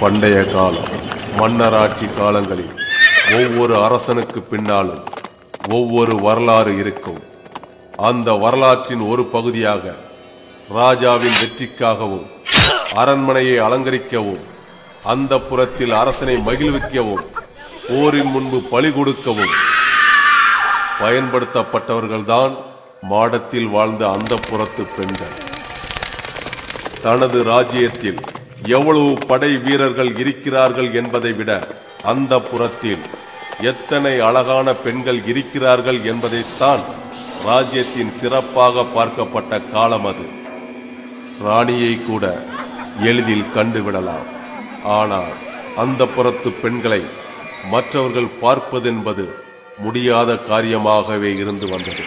பண்டைய காலம் மன்னராட்சி காலங்களில் ஒவ்வொரு அரசனுக்கு பின்னாலும் ஒவ்வொரு வரலாறு இருக்கும் அந்த வரலாற்றின் ஒரு பகுதியாக ராஜாவின் வெற்றிக்காகவும் அரண்மனையை அலங்கரிக்கவும் அந்த புறத்தில் அரசனை மகிழ்விக்கவும் போரின் முன்பு பலி கொடுக்கவும் பயன்படுத்தப்பட்டவர்கள்தான் மாடத்தில் வாழ்ந்த அந்த புறத்து பெண்கள் தனது ராஜ்யத்தில் எவ்வளவு படை வீரர்கள் இருக்கிறார்கள் என்பதை விட அந்த புறத்தில் எத்தனை அழகான பெண்கள் இருக்கிறார்கள் என்பதைத்தான் ராஜ்யத்தின் சிறப்பாக பார்க்கப்பட்ட காலம் அது ராணியை கூட எளிதில் கண்டுவிடலாம் ஆனால் அந்த புறத்து பெண்களை மற்றவர்கள் பார்ப்பதென்பது முடியாத காரியமாகவே இருந்து வந்தது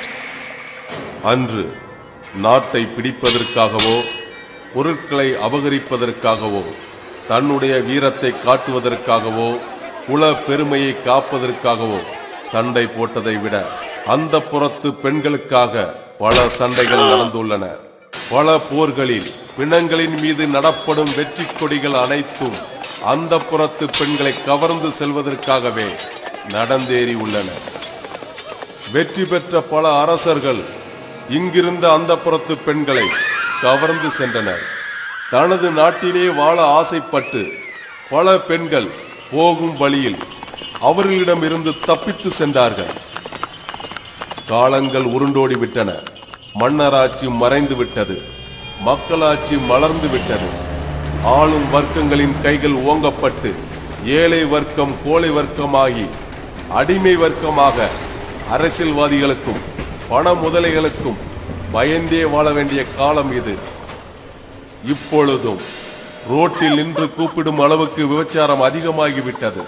அன்று நாட்டை பிடிப்பதற்காகவோ பொருட்களை அபகரிப்பதற்காகவோ தன்னுடைய வீரத்தை காட்டுவதற்காகவோ குல பெருமையை காப்பதற்காகவோ சண்டை போட்டதை விட அந்த புறத்து பெண்களுக்காக பல சண்டைகள் நடந்துள்ளன பல போர்களில் பிணங்களின் மீது நடப்படும் வெற்றி கொடிகள் அனைத்தும் அந்த புறத்து பெண்களை கவர்ந்து செல்வதற்காகவே நடந்தேறி உள்ளன வெற்றி பெற்ற பல அரசர்கள் இங்கிருந்த அந்த புறத்து பெண்களை கவர்ந்து சென்றனர் தனது நாட்டிலே வாழ ஆசைப்பட்டு பல பெண்கள் போகும் வழியில் அவர்களிடமிருந்து தப்பித்து சென்றார்கள் காலங்கள் உருண்டோடி விட்டன மன்னராட்சி மறைந்து விட்டது மக்களாட்சி மலர்ந்து விட்டது ஆளும் வர்க்கங்களின் கைகள் ஓங்கப்பட்டு ஏழை வர்க்கம் கோழை வர்க்கமாகி அடிமை வர்க்கமாக அரசியல்வாதிகளுக்கும் பண முதலைகளுக்கும் பயந்தே வாழ வேண்டிய காலம் இது இப்பொழுதும் ரோட்டில் நின்று கூப்பிடும் அளவுக்கு விபச்சாரம் அதிகமாகிவிட்டது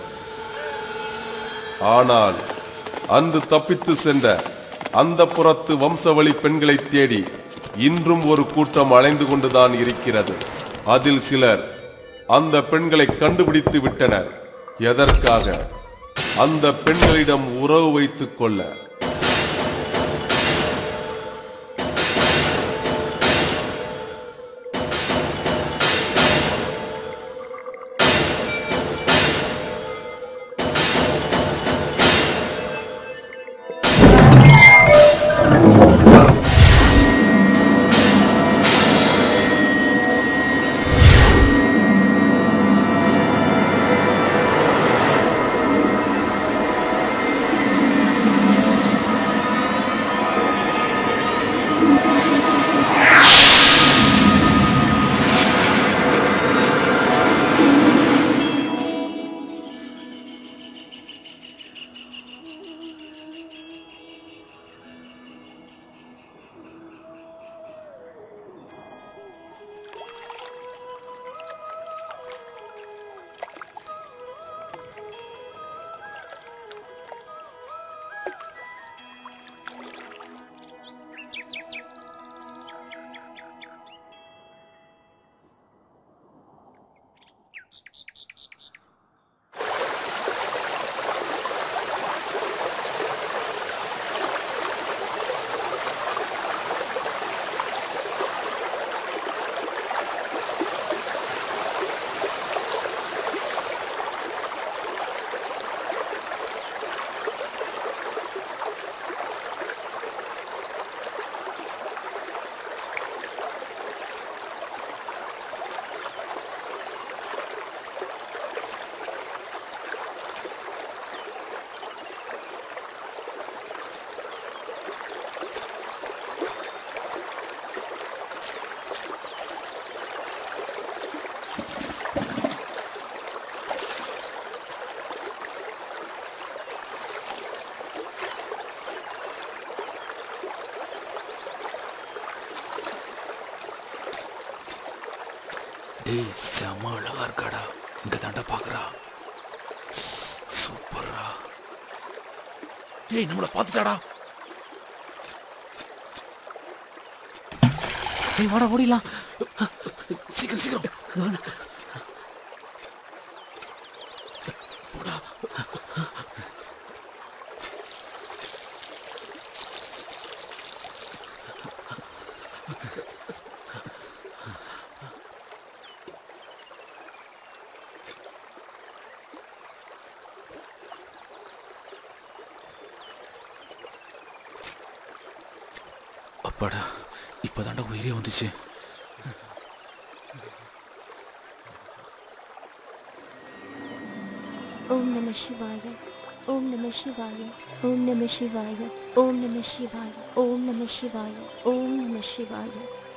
ஆனால் அன்று தப்பித்து சென்ற அந்த புறத்து வம்சவழி பெண்களை தேடி இன்றும் ஒரு கூட்டம் அலைந்து கொண்டுதான் இருக்கிறது அதில் சிலர் அந்த பெண்களை கண்டுபிடித்து விட்டனர் எதற்காக அந்த பெண்களிடம் உறவு வைத்துக் கொள்ள டேய் செம அழகா இருக்காடா இங்க தாண்டா பாக்குறா சூப்பர்ரா டேய் நம்மள பாத்துட்டாடா டேய் வாடா ஓடிடலாம் சீக்கிரம் சீக்கிரம் போடா அப்பாடா இப்போதாண்டா உயிரே வந்துச்சு ஓம் நம சிவாய ஓம் நம சிவாய ஓம் நம சிவாய ஓம் நம சிவாய ஓம் நம சிவாய ஓம் நம சிவாய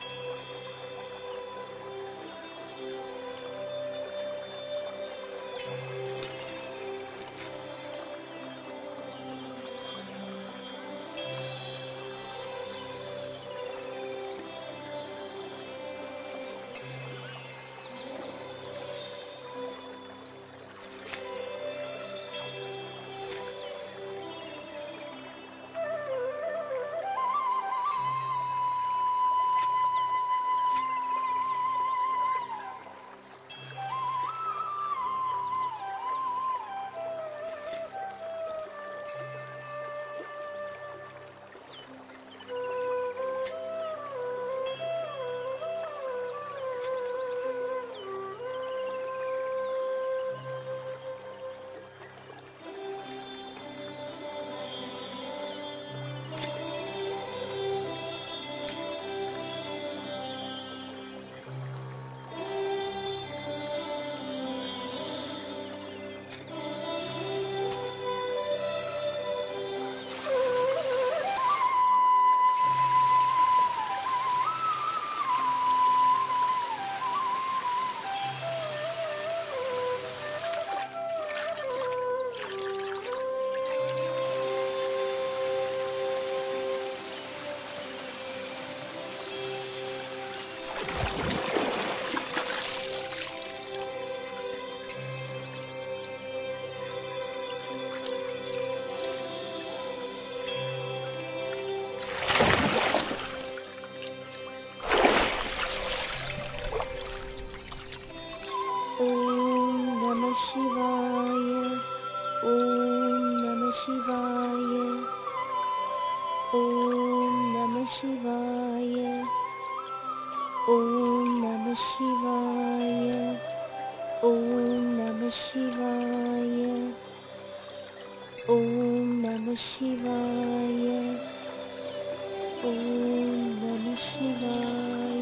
ஓம் நம சிவாய ஓம் நம சிவாய ஓம் நம சிவாய ஓம் நம சிவாய ஓம் நம சிவாய ஓம் நம சிவாய ஓம் நம சிவாய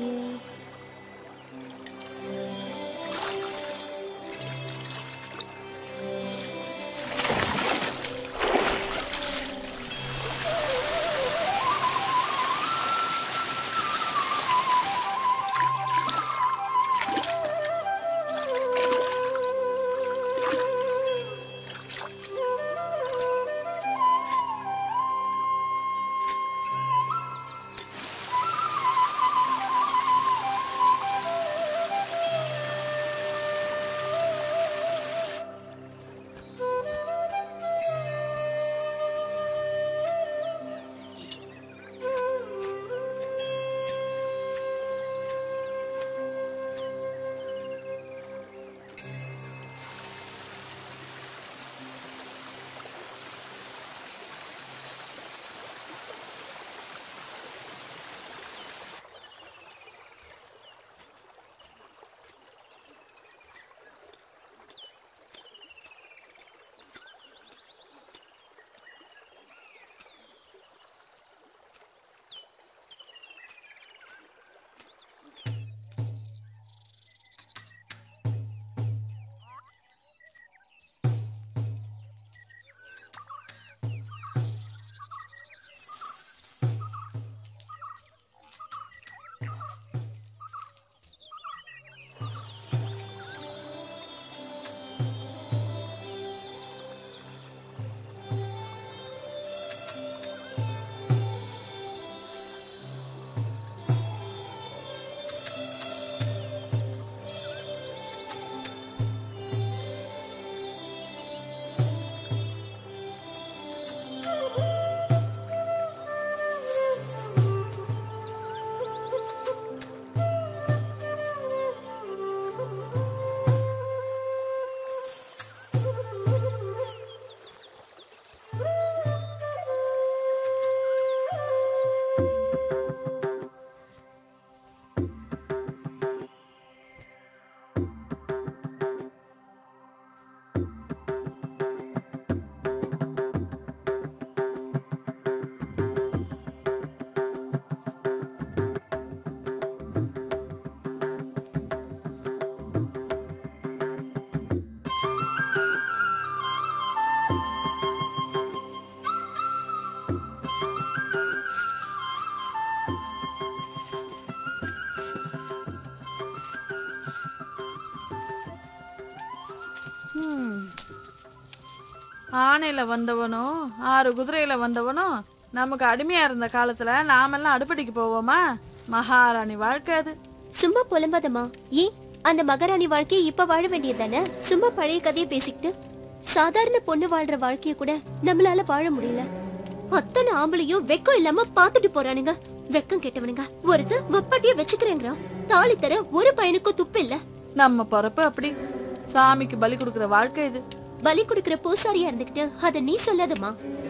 ஆணையில வந்தவனும் ஆறு குதிரையில வந்தவனும் நமக்கு அடிமையா இருந்த காலத்துல நாமெல்லாம் அடுப்படிக்கு போவோமா மகாராணி வாழ்க்கை அது சும்மா புலம்பாதம்மா ஏன் அந்த மகாராணி வாழ்க்கையை இப்ப வாழ வேண்டியது தானே சும்மா பழைய கதையை பேசிக்கிட்டு சாதாரண பொண்ணு வாழ்ற வாழ்க்கைய கூட நம்மளால வாழ முடியல அத்தனை ஆம்பளையும் வெக்கம் இல்லாம பாத்துட்டு போறானுங்க வெக்கம் கெட்டவனுங்க ஒருத்த வப்பாட்டிய வச்சுக்கிறேங்கிறான் தாலி தர ஒரு பையனுக்கும் துப்பு இல்ல நம்ம பொறப்பு அப்படி சாமிக்கு பலி கொடுக்கிற வாழ்க்கை இது பலி கொடுக்கிற பூசாரியா இருந்துகிட்டு அத நீ சொல்லாதம்மா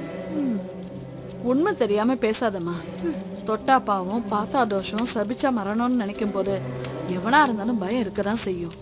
உண்மை தெரியாம பேசாதம்மா தொட்டா பாவம் பார்த்தா தோஷம் சபிச்சா மரணம்னு நினைக்கும் போது எவனா இருந்தாலும் பயம் இருக்கதான் செய்யும்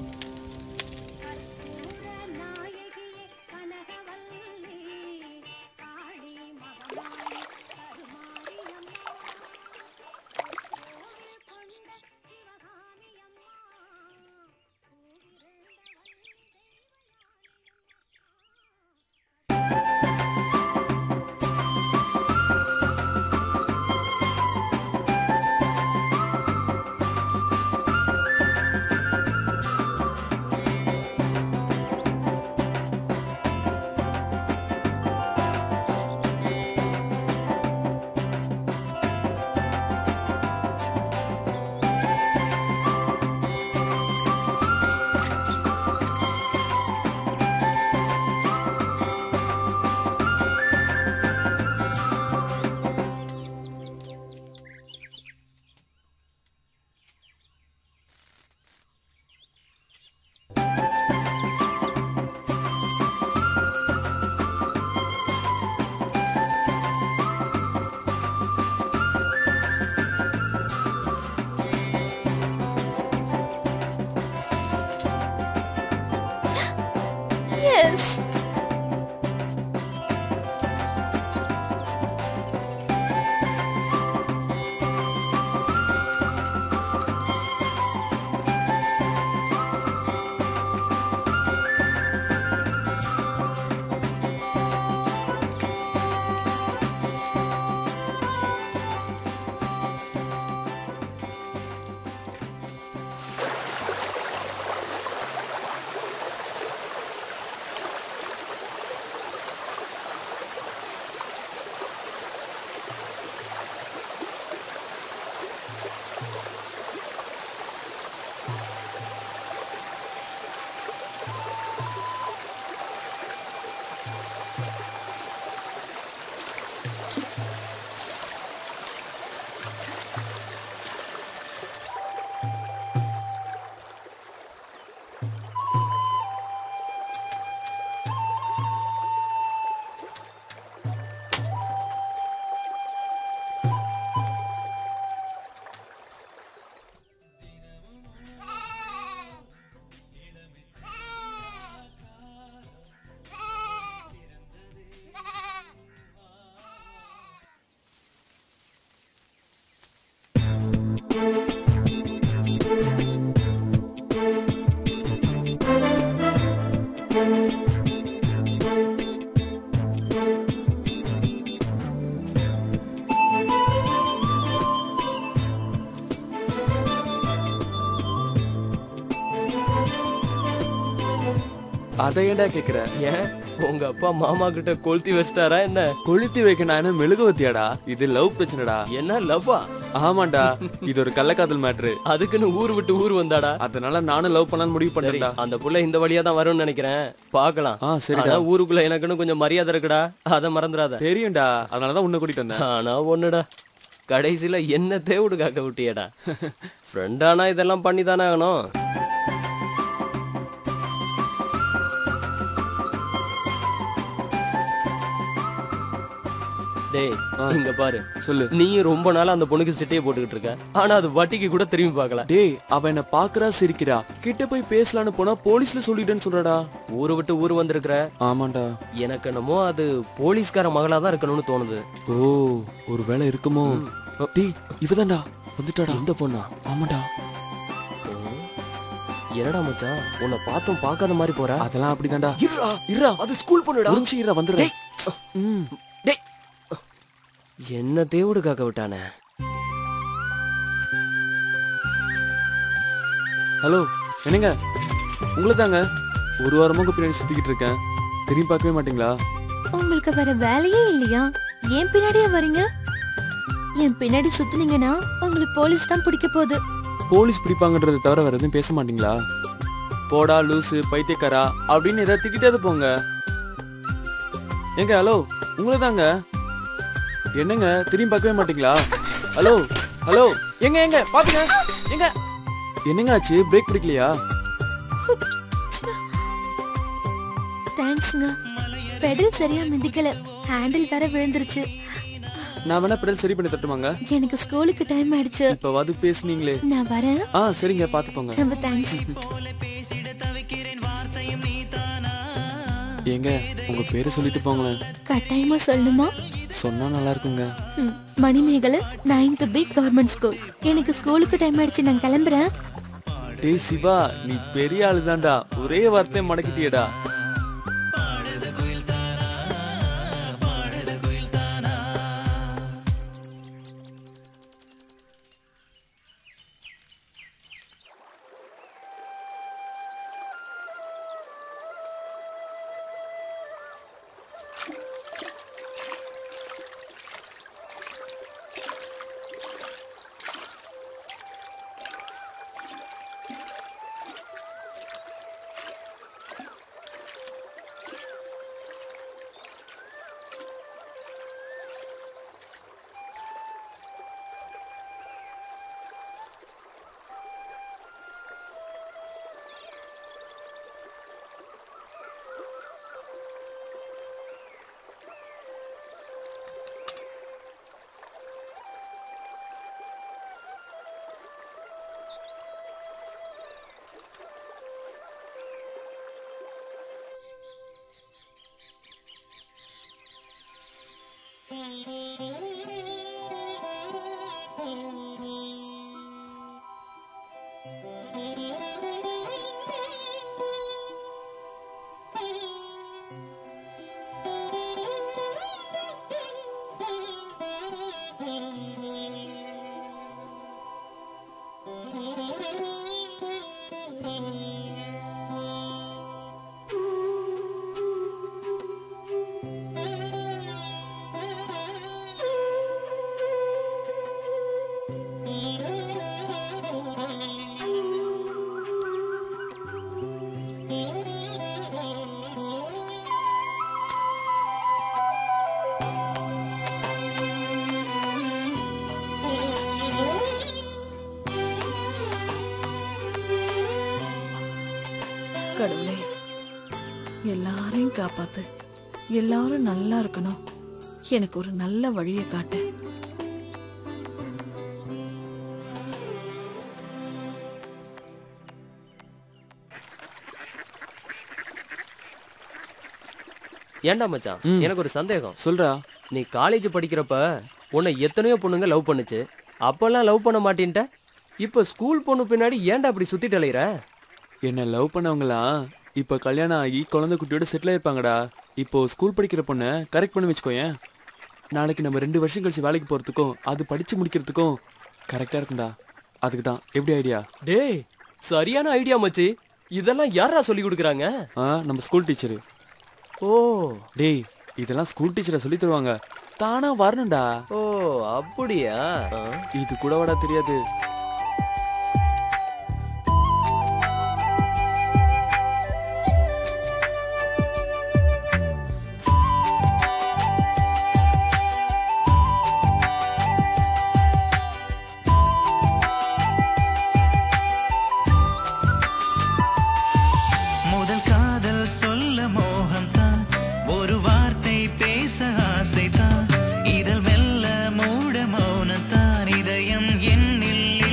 எஸ் அதை ஏன்டா கேக்குற ஏன் உங்க அப்பா மாமா கிட்ட கொளுத்தி வச்சிட்டாரா என்ன கொளுத்தி வைக்க நான் என்ன மெழுகுவத்தியாடா இது லவ் பிரச்சனைடா என்ன லவ்வா ஆமாண்டா இது ஒரு கள்ளக்காதல் மேட்ரு அதுக்குன்னு ஊர் விட்டு ஊர் வந்தாடா அதனால நானும் லவ் பண்ணலாம்னு முடிவு சரி பண்ணேன்டா அந்த புள்ள இந்த வழியா தான் வரும்னு நினைக்கிறேன் பார்க்கலாம் ஆ, சரிடா. ஆனா ஊருக்குள்ள எனக்குன்னு கொஞ்சம் மரியாதை இருக்குடா அதை மறந்துடாத தெரியும்டா அதனாலதான் உன்னை கூட்டிட்டு வந்தேன் ஆனா ஒண்ணுடா கடைசியில என்ன தேவுடு காக்க விட்டியடா ஃப்ரெண்டானா இதெல்லாம் பண்ணி தானே ஆகணும் டேய் இங்க பாரு சொல்லு நீயும் ரொம்ப நாளா அந்த பொண்ணுக்கு சிட்டையை போட்டுக்கிட்டு இருக்க ஆனா அது வட்டிக்கு கூட திரும்பி பார்க்கல டேய் அவ என்ன பாக்குறா சிரிக்கிறா கிட்ட போய் பேசலான்னு போனா போலீஸ்ல சொல்லிட்டேன்னு சொல்றடா ஊரு விட்டு ஊர் வந்திருக்கிற ஆமாண்டா எனக்கு என்னமோ அது போலீஸ்கார மகளா தான் இருக்கணும்னு தோணுது ஓ ஒரு வேலை இருக்குமோ டேய் இவதான்டா வந்துட்டாடா இந்த பொண்ணா ஆமாடா என்னடா மச்சான் உன்னை பார்த்தும் பார்க்காத மாதிரி போற அதெல்லாம் அப்படிதான்டா இருடா இருடா அது ஸ்கூல் பொண்ணுடா ஒரு நிமிஷம் இருடா வந்துடுறேன் ம் டேய் என்ன தேவுடு காக்க விட்டானே ஹலோ என்னங்க உங்களை தாங்க ஒரு வாரமாக பின்னாடி சுத்திக்கிட்டு இருக்கேன் திரும்பி பார்க்கவே மாட்டீங்களா உங்களுக்கு வேற வேலையே இல்லையா ஏன் பின்னாடியே வரீங்க என் பின்னாடி சுத்துனீங்கன்னா உங்களுக்கு போலீஸ் தான் பிடிக்க போகுது போலீஸ் பிடிப்பாங்கன்றதை தவிர வேற எதுவும் பேச மாட்டீங்களா போடா லூசு பைத்தியக்காரா அப்படின்னு ஏதாவது திட்டிட்டே போங்க ஏங்க ஹலோ உங்களை தாங்க என்னங்க திரும்பி பார்க்கவே மாட்டீங்களா ஹலோ ஹலோ எங்க எங்க பாத்துங்க எங்க என்னங்க ஆச்சு பிரேக் பிடிக்கலையா தேங்க்ஸ்ங்க பெடல் சரியா மிதிக்கல ஹேண்டில் வேற விழுந்துருச்சு நான் வேணா பெடல் சரி பண்ணி தட்டுமாங்க எனக்கு ஸ்கூலுக்கு டைம் ஆயிடுச்சு இப்பவாது பேசுனீங்களே நான் வரேன் ஆ சரிங்க பாத்துக்கோங்க ரொம்ப தேங்க்ஸ் ஏங்க உங்க பேரை சொல்லிட்டு போங்களேன் கட்டாயமா சொல்லணுமா சொன்னா நல்லா இருக்குங்க ம், Manimegalai ninth B government school எனக்கு ஸ்கூலுக்கு டைம் ஆயிடுச்சு நான் கிளம்புறேன் டேய் சிவா நீ பெரிய ஆளுதான்டா ஒரே வார்த்தை மடக்கிட்டியடா கடவுளே எல்லாரையும் காப்பாத்து எல்லாரும் நல்லா இருக்கணும் எனக்கு ஒரு நல்ல வழியை காட்டு ஏன்டா மச்சான் எனக்கு ஒரு சந்தேகம் சொல்றா நீ காலேஜ் படிக்கிறப்ப உன்னை எத்தனையோ பொண்ணுங்க லவ் பண்ணுச்சு அப்பெல்லாம் லவ் பண்ண மாட்டேன்ட்ட இப்போ ஸ்கூல் பொண்ணு பின்னாடி ஏன்டா அப்படி சுத்திட்டு அலையிற என்ன லவ் பண்ணவங்களாம் இப்ப கல்யாணம் ஆகி குழந்தை குட்டியோட செட்டில் ஆயிருப்பாங்கடா இப்போ ஸ்கூல் படிக்கிற பொண்ணை கரெக்ட் பண்ணி வச்சுக்கோயேன் நாளைக்கு நம்ம ரெண்டு வருஷம் கழிச்சு வேலைக்கு போறதுக்கும் அது படிச்சு முடிக்கிறதுக்கும் கரெக்டா இருக்கும்டா அதுக்கு தான் எப்படி ஐடியா டேய் சரியான ஐடியா மச்சி இதெல்லாம் யாரா சொல்லி கொடுக்குறாங்க ஆ நம்ம ஸ்கூல் டீச்சரு ஓ டேய் இதெல்லாம் ஸ்கூல் டீச்சரை சொல்லி தருவாங்க தானா வரணும்டா ஓ அப்படியா ஆ. இது கூட வாடா தெரியாது முதல் காதல் சொல்ல மோகம்தான் ஒரு வார்த்தை பேச ஆசைதான் இதழ் மெல்ல மூட மௌனத்தான் இதயம் என்னில்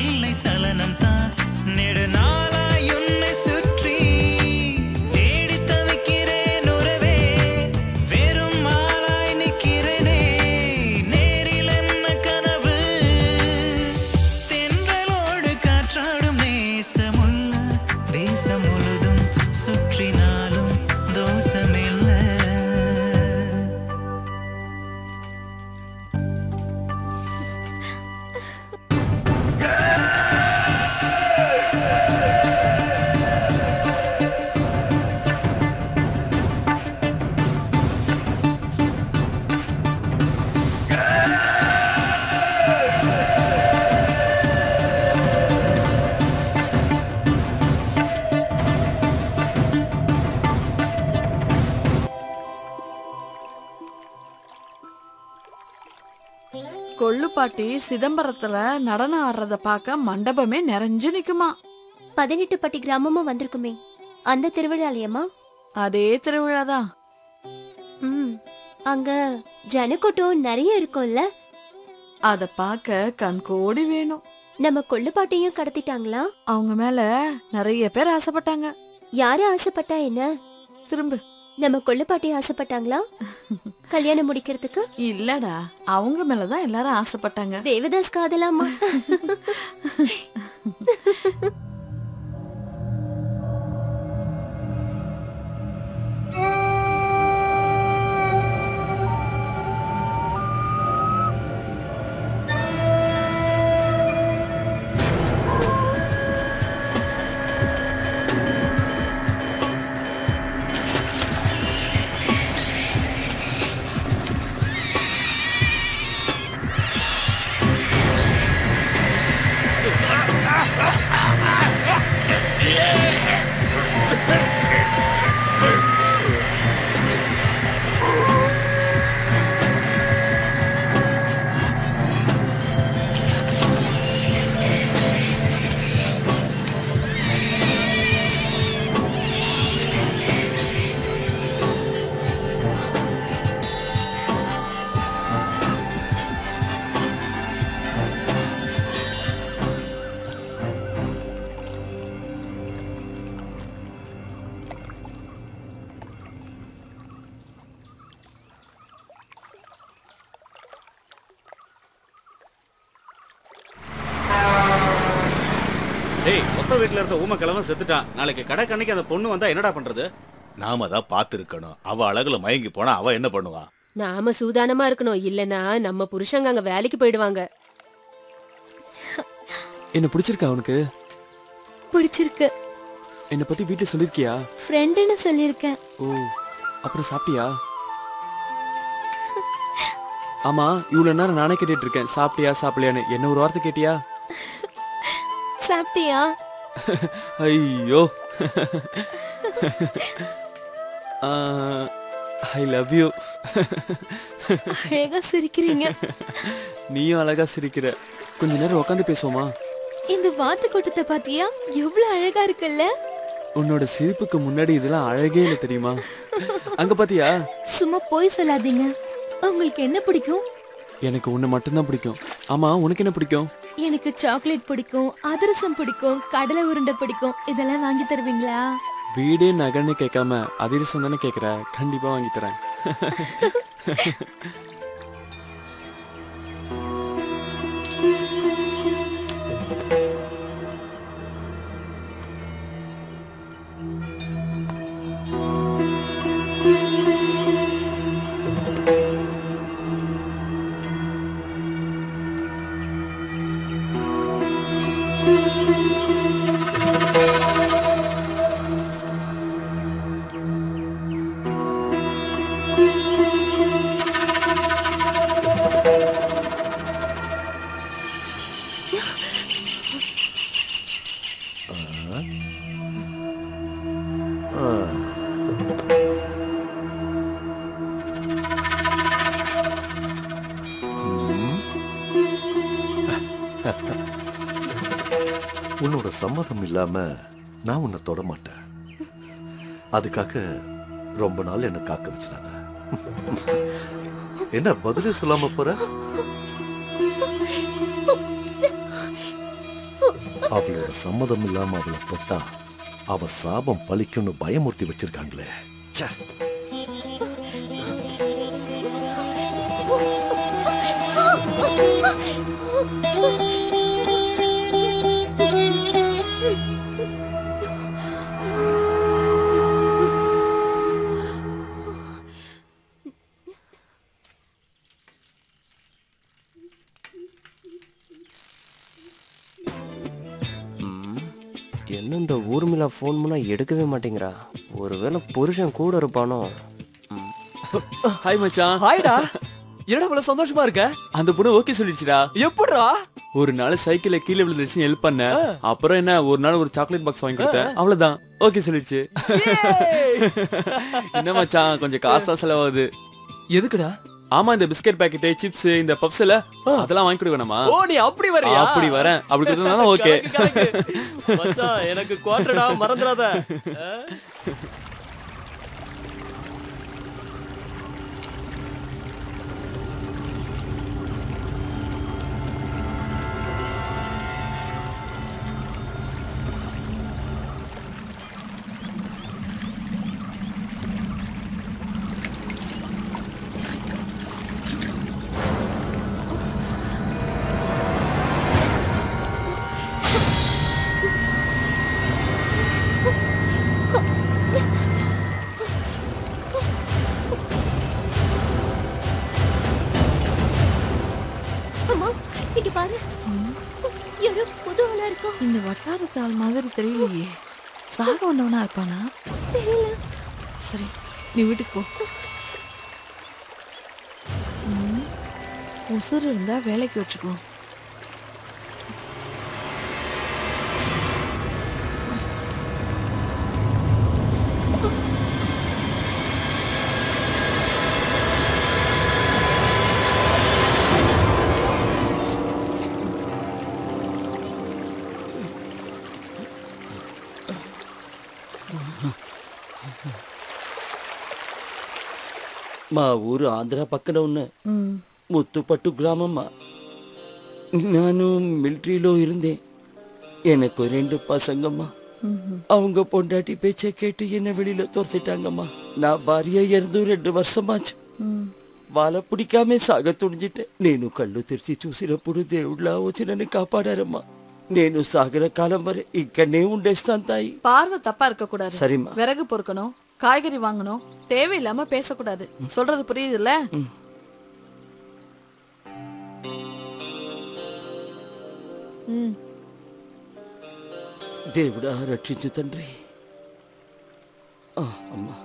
கொள்ளுப்பாட்டி சிதம்பரத்துல நடனம் ஆடுறத பார்க்க மண்டபமே நிறைஞ்சு நிக்குமா பதினெட்டு பட்டி கிராமமும் வந்திருக்குமே அந்த திருவிழாலயமா அதே திருவிழாதான் ம் அங்க ஜனக்கூட்டம் நிறைய இருக்கும்ல அத பார்க்க கண் கோடி வேணும் நம்ம கொள்ளுப்பாட்டையும் கடத்திட்டாங்களா அவங்க மேல நிறைய பேர் ஆசைப்பட்டாங்க யாரு ஆசைப்பட்டா என்ன திரும்ப நம்ம கொள்ளுப்பாட்டி ஆசைப்பட்டாங்களா கல்யாணம் முடிக்கிறதுக்கு இல்லடா அவங்க மேலதான் எல்லாரும் ஆசைப்பட்டாங்க தேவதாஸ் காதலாமா டேய் மொத்த வீட்ல இருந்த ஊம கிழவன் செத்துட்டான் நாளைக்கு கடை கண்ணிக்கு அந்த பொண்ணு வந்தா என்னடா பண்றது நாம தான் பார்த்துருக்கணும் அவ அழகுல மயங்கி போனா அவ என்ன பண்ணுவா நாம சூதானமா இருக்கணும் இல்லனா நம்ம புருஷங்க அங்க வேலைக்கு போயிடுவாங்க என்ன பிடிச்சிருக்கா உனக்கு பிடிச்சிருக்கு என்னை பத்தி வீட்டுல சொல்லிருக்கியா ஃப்ரெண்டுன்னு சொல்லியிருக்கேன் ஓ அப்புறம் சாப்பிட்டியா ஆமா இவ்வளவு நேரம் நானே கேட்டுட்டு இருக்கேன் சாப்பிட்டியா சாப்பிடலையான்னு என்ன ஒரு வார்த்தை கேட்டியா சாப்பிட்டியா ஐயோ ஐ லவ் யூ அழகா சிரிக்கிறீங்க நீயும் அழகா சிரிக்கிற கொஞ்ச நேரம் உட்காந்து பேசுவோமா இந்த வாத்து கூட்டத்தை பாத்தியா எவ்வளவு அழகா இருக்குல்ல உன்னோட சிரிப்புக்கு முன்னாடி இதெல்லாம் அழகே இல்லை தெரியுமா அங்க பாத்தியா சும்மா போய் சொல்லாதீங்க உங்களுக்கு என்ன பிடிக்கும் எனக்கு உன்னை மட்டும்தான் பிடிக்கும் ஆமா உனக்கு என்ன பிடிக்கும் எனக்கு சாக்லேட் பிடிக்கும் அதிரசம் பிடிக்கும் கடலை உருண்டை பிடிக்கும் இதெல்லாம் வாங்கி தருவீங்களா வீடே நகர்னு கேட்காம அதிரசம் தானே கேட்குற கண்டிப்பா வாங்கி தரேன் உன்னோட சம்மதம் இல்லாம நான் உன்னை தொட மாட்டேன் அதுக்காக ரொம்ப நாள் என்ன காக்க வச்சிடாத என்ன பதிலே சொல்லாம போற அவளோட சம்மதம் இல்லாம அவளை தொட்டா அவ சாபம் பழிக்கும்னு பயமுறுத்தி வச்சிருக்காங்களே ச்சே. என்ன இந்த ஊர்மிளா ஃபோன் பண்ணா எடுக்கவே மாட்டேங்கிறா ஒருவேளை புருஷன் கூட இருப்பானோ ஹாய் மச்சான் ஹாய்டா என்னடா இவ்வளவு சந்தோஷமா இருக்க அந்த பொண்ணு ஓகே சொல்லிடுச்சுடா எப்படிடா ஒரு நாள் சைக்கிள்ல கீழே விழுந்துருச்சு ஹெல்ப் பண்ண அப்புறம் என்ன ஒரு நாள் ஒரு சாக்லேட் பாக்ஸ் வாங்கி கொடுத்தேன் அவ்வளவுதான் ஓகே சொல்லிடுச்சு என்ன மச்சான் கொஞ்சம் காசா செலவாகுது எதுக்குடா ஆமா இந்த பிஸ்கட் பாக்கெட் சிப்ஸ் இந்த பப்ஸ் எல்லாம் அதெல்லாம் வாங்கி கொடுக்க வேணாமா ஓ நீ அப்படி வரியா அப்படி வரேன் அப்படி கொடுத்தா ஓகே கலக்கு, கலக்கு. மச்சான் எனக்கு குவார்டர்டா மறந்துடாத ஆ? அம்மா இங்க பாரு யாரோ புது ஆளா இருக்கும் இந்த வட்டாரத்து ஆள் மாதிரி தெரியலையே சாக வந்தவனா இருப்பானா தெரியல சரி நீ வீட்டுக்கு போ ம், உசுறு இருந்தா வேலைக்கு வச்சுக்கோ మా ఊరు ఆంధ్ర పక్కన ఉన్న ముత్తుపట్టు గ్రామమ్మా ನಾನು ಮಿಲಿಟರಿలో இருந்தேன் எனக்கு ரெண்டு பசங்கம்மா அவங்க பொண்டாட்டி பேச்சை கேட்டு என்ன வெளியில துரத்திட்டாங்கம்மா நான் భార్య ఇరదు రెండు వర్షమాச்சு వాళ్ళ పిడికామే సాగ తుడిజిట్టే నేను కళ్ళు తెరిచి చూసినప్పుడు దేవుళ్ళ వచ్చి నన్ను కాపాడారమ్మా నేను సాగర కాలం వరే ఇక్కడనే ఉండేస్తాను తాయి பார்வை தப்பா இருக்க கூடாது சரிம்மா. விறகு பொறுக்கணும் காய்கறி வாங்கணும் தேவையில்லாம பேசக்கூடாது சொல்றது புரியுதுல்ல ம் దేవుడా రక్షించు తండ్రి ఆ, అమ్మా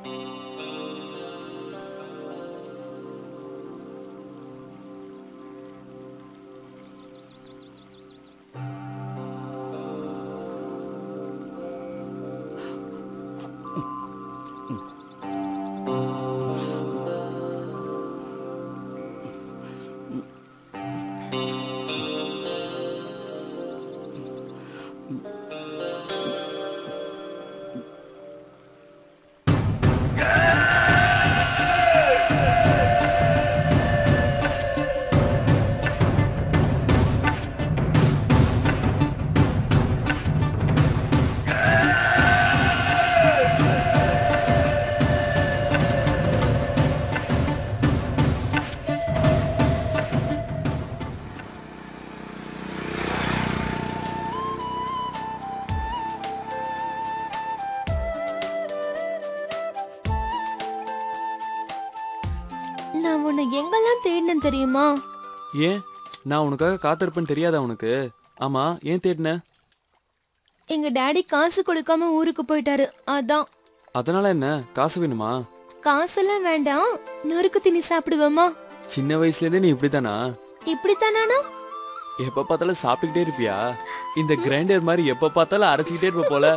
நான் உன்னை எங்கெல்லாம் தேடினேன் தெரியுமா ஏன் நான் உனக்காக காத்திருப்பேன்னு தெரியாதா உனக்கு ஆமா ஏன் தேடின எங்க டாடி காசு கொடுக்காம ஊருக்கு போயிட்டாரு அதான் அதனால என்ன காசு வேணுமா காசெல்லாம் வேண்டாம் நொறுக்கு திணி சாப்பிடுவோமா சின்ன வயசுல இருந்தே நீ இப்படித்தானா இப்படித்தானா எப்ப பார்த்தாலும் சாப்பிட்டுக்கிட்டே இருப்பியா இந்த கிரைண்டர் மாதிரி எப்ப பார்த்தாலும் அரைச்சிக்கிட்டே இருப்ப போல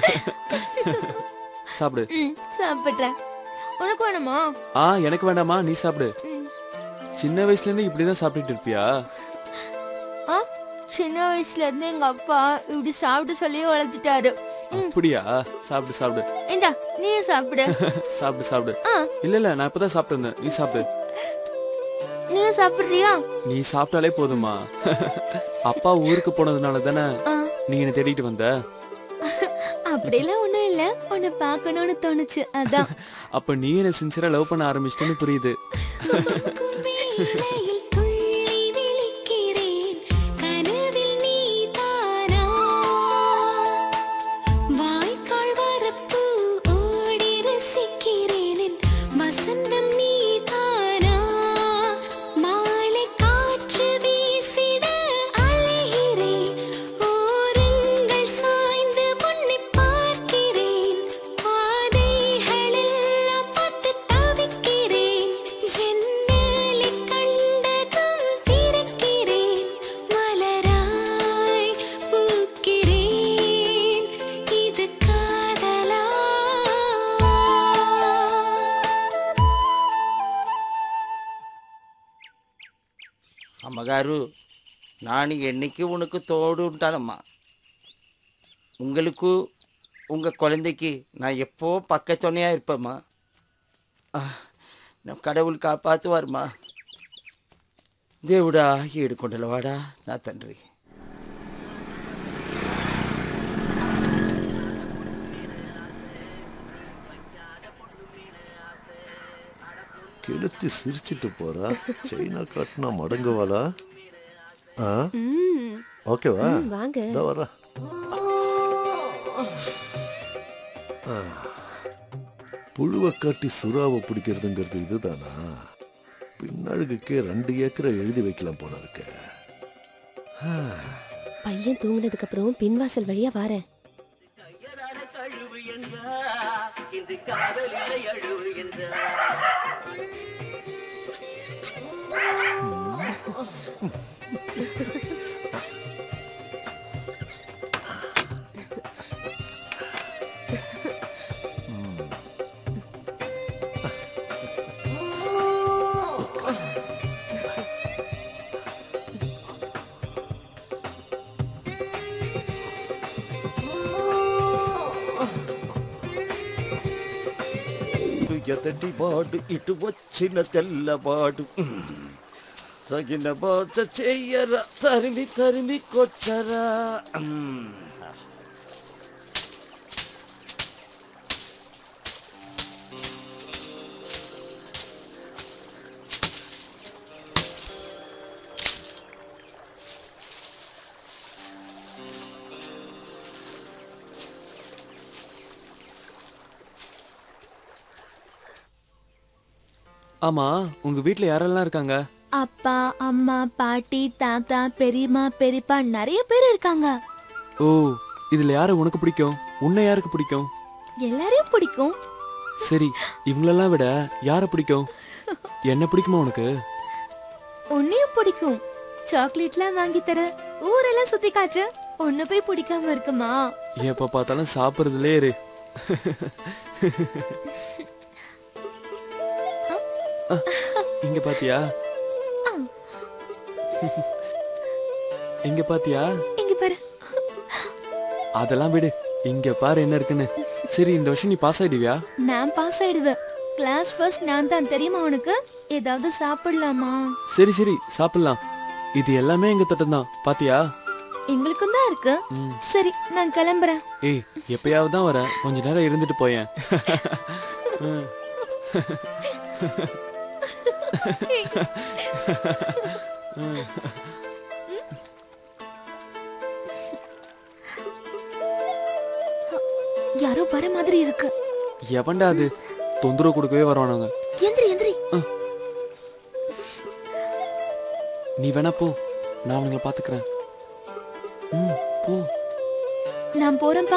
சாப்பிடு ம் சாப்பிட்றேன் உனக்கு வேணுமா ஆ எனக்கு வேண்டாமா நீ சாப்பிடு சின்ன வயசுல இருந்து இப்படிதான் சாப்பிட்டுட்டு இருப்பியா ஆ சின்ன வயசுல இருந்து எங்க அப்பா இப்படி சாப்பிட்டு சொல்லி வளர்த்துட்டாரு ம், அப்படியா சாப்பிடு சாப்பிடு இந்தா நீயும் சாப்பிடு சாப்பிடு சாப்பிடு ஆ. இல்ல இல்ல நான் இப்பதான் சாப்பிட்டு இருந்தேன் நீ சாப்பிடு நீயும் சாப்பிடுறியா நீ சாப்பிட்டாலே போதுமா அப்பா ஊருக்கு போனதுனால தானே ஆ. நீ என்ன தேடிட்டு வந்த அப்படியெல்லாம் ஒண்ணும் இல்ல உன்னை பார்க்கணும்னு தோணுச்சு அதான் அப்ப நீ என்ன சின்சியரா லவ் பண்ண ஆரம்பிச்சிட்டேன்னு புரியுது கனவில் நீதானா வாய்க்கால் வரப்பு ஓடி ரசிக்கிறேன் என் வசந்தம் நீதானா மாலை காற்று வீசிட அலைகிறேன் ஓரங்கள் சாய்ந்து உன்னை பார்க்கிறேன் பாதைகளெல்லாம் பார்த்து தவிக்கிறேன் ஜன்னலை கண்டு అమ్మగారు నాని ఎన్నికి ఉనకు తోడు ఉంటానమ్మా உங்களுக்கு உங்க குழந்தைக்கு நான் எப்போ பக்க துணையா இருப்பேம்மா ஆ, நம் கடவுள் காப்பாத்துவார்மா దేవుడా ఏడుకొండలవాడా నా తండ్రి கெளுத்தி சிரிச்சிட்டு போறா சைனா காட்டினா மடங்குவாளா ஆ ம். ஓகேவா ம், வாங்க. இதோ வர்றா ஆ. புழுவை காட்டி சுறாவை பிடிக்கிறதுங்கிறது இதுதானா பின்னழுகுக்கே ரெண்டு ஏக்கரை எழுதி வைக்கலாம் போல இருக்க பையன் தூங்குனதுக்கு அப்புறம் பின்வாசல் வழியா வாரேன் ఎదటి వాడు ఇటు వచ్చిన తెల్లవాడు తగిన బాధ చెయ్యరా తరిమి తరిమి కొట్టరా ஆமா உங்க வீட்ல யாரெல்லாம் இருக்காங்க அப்பா அம்மா பாட்டி தாத்தா பெரியம்மா பெரியப்பா நிறைய பேர் இருக்காங்க ஓ இதுல யாரு உனக்கு பிடிக்கும் உன்னை யாருக்கு பிடிக்கும் எல்லாரையும் பிடிக்கும் சரி இவங்களெல்லாம் விட யாரை பிடிக்கும் என்ன பிடிக்குமா உனக்கு உன்னையும் பிடிக்கும் சாக்லேட்லாம் வாங்கி தர ஊரெல்லாம் சுத்தி காற்று ஒன்னு போய் பிடிக்காம இருக்குமா எப்ப பார்த்தாலும் சாப்பிடுறதுலே இரு ஆ, இங்க பாத்தியா இங்க பாத்தியா இங்க பாரு அதெல்லாம் விடு இங்க பாரு என்ன இருக்குன்னு சரி இந்த வருஷம் நீ பாஸ் ஆயிடுவியா நான் பாஸ் ஆயிடுவேன் கிளாஸ் ஃபர்ஸ்ட் நான் தான் தெரியுமா உனக்கு ஏதாவது சாப்பிடலாமா சரி சரி சாப்பிடலாம் இது எல்லாமே எங்க திட்டம் தான் பாத்தியா எங்களுக்கும் தான் இருக்கு ம். சரி நான் கிளம்புறேன் ஏய் எப்பயாவது தான் வரேன் கொஞ்ச நேரம் இருந்துட்டு போயேன் ம். ம். யாரோ வர மாதிரி இருக்கு எவன்டா அது தொந்தரவு கொடுக்கவே வருவானுங்க எந்திரி எந்திரி நீ வேணா போ நான் அவங்கள பாத்துக்கிறேன் ம் போ நான் போறேன்ப்பா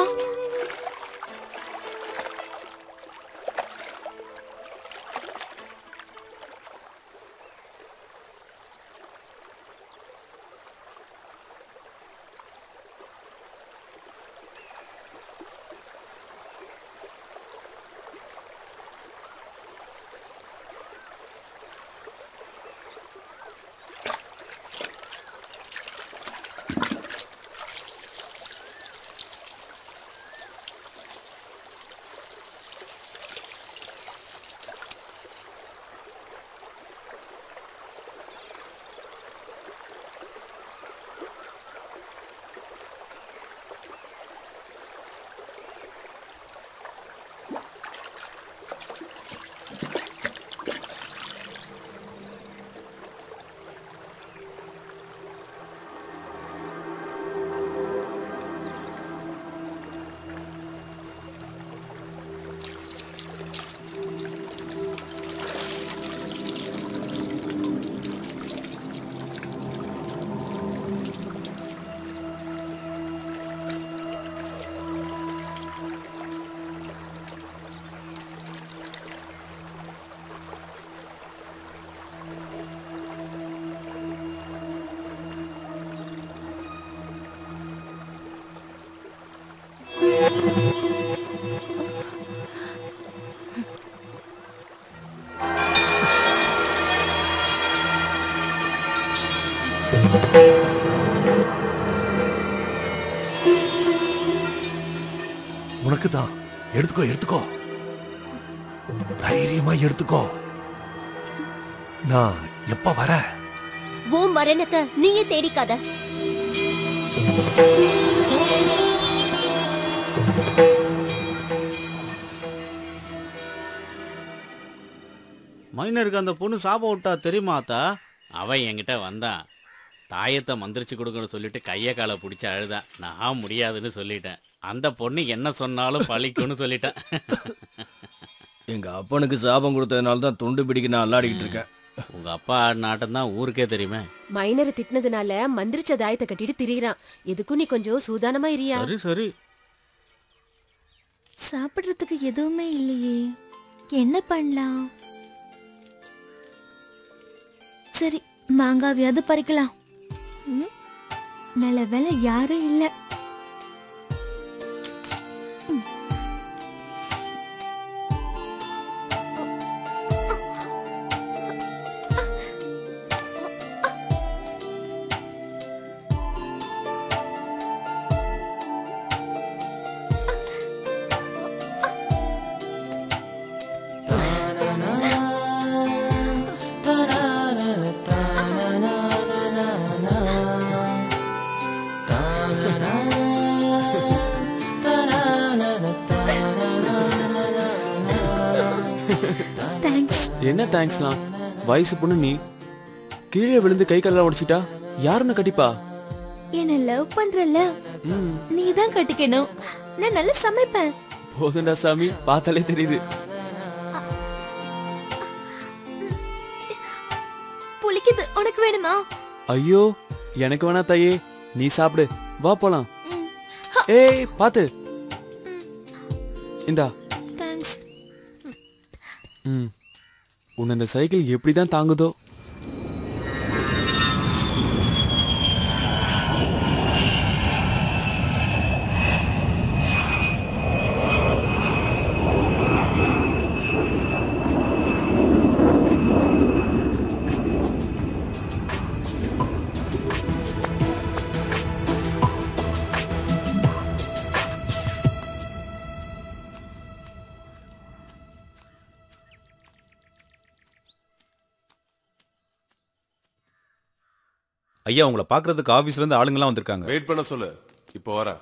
உனக்கு தான் எடுத்துக்கோ எடுத்துக்கோ தைரியமா எடுத்துக்கோ நான் எப்ப வர உன் மரணத்தை நீயே தேடிக்காத மைனருக்கு அந்த பொண்ணு சாபம் விட்டா தெரியுமா அத்தா அவன் என்கிட்ட வந்தான் தாயத்தை மந்திரிச்சு கொடுக்கணும்னு சொல்லிட்டு கையை காலை பிடிச்சி அழுதான் நான் முடியாதுன்னு சொல்லிட்டேன் அந்த பொண்ணு என்ன சொன்னாலும் பழிக்கும்னு சொல்லிட்டேன் எங்க அப்பனுக்கு சாபம் கொடுத்ததுனால தான் துண்டு பிடிக்க நான் அல்லாடிக்கிட்டு இருக்கேன் உங்க அப்பா நாட்டம் தான் ஊருக்கே தெரியுமே மைனரை திட்டினதுனால மந்திரிச்ச தாயத்தை கட்டிட்டு திரியிறான் எதுக்கும் நீ கொஞ்சம் சூதானமா இரியா சரி சரி சாப்பிடுறதுக்கு எதுவுமே இல்லையே என்ன பண்ணலாம் சரி மாங்காவியாவது பறிக்கலாம் ம், நல்ல வேலை யாரும் இல்லை தேங்க்ஸ் என்ன தேங்க்ஸ்லாம் வயசு பொண்ணு நீ கீழே விழுந்து கை காலெல்லாம் உடைச்சிட்டா யாருன்னு கட்டிப்பா என்ன லவ் பண்றல நீ தான் கட்டிக்கணும் நான் நல்லா சமைப்பேன் போதுண்டா சாமி பார்த்தாலே தெரியுது புளிக்குது உனக்கு வேணுமா ஐயோ எனக்கு வேணா தாயே நீ சாப்பிடு வா போலாம் ஏய் பாத்து இந்தா தேங்க்ஸ் ம் உன்னை இந்த சைக்கிள் எப்படிதான் தாங்குதோ ஐயா உங்களை பார்க்கறதுக்கு ஆபீஸ்ல இருந்து ஆளுங்கெல்லாம் வந்திருக்காங்க வெயிட் பண்ண சொல்லு இப்போ வரேன்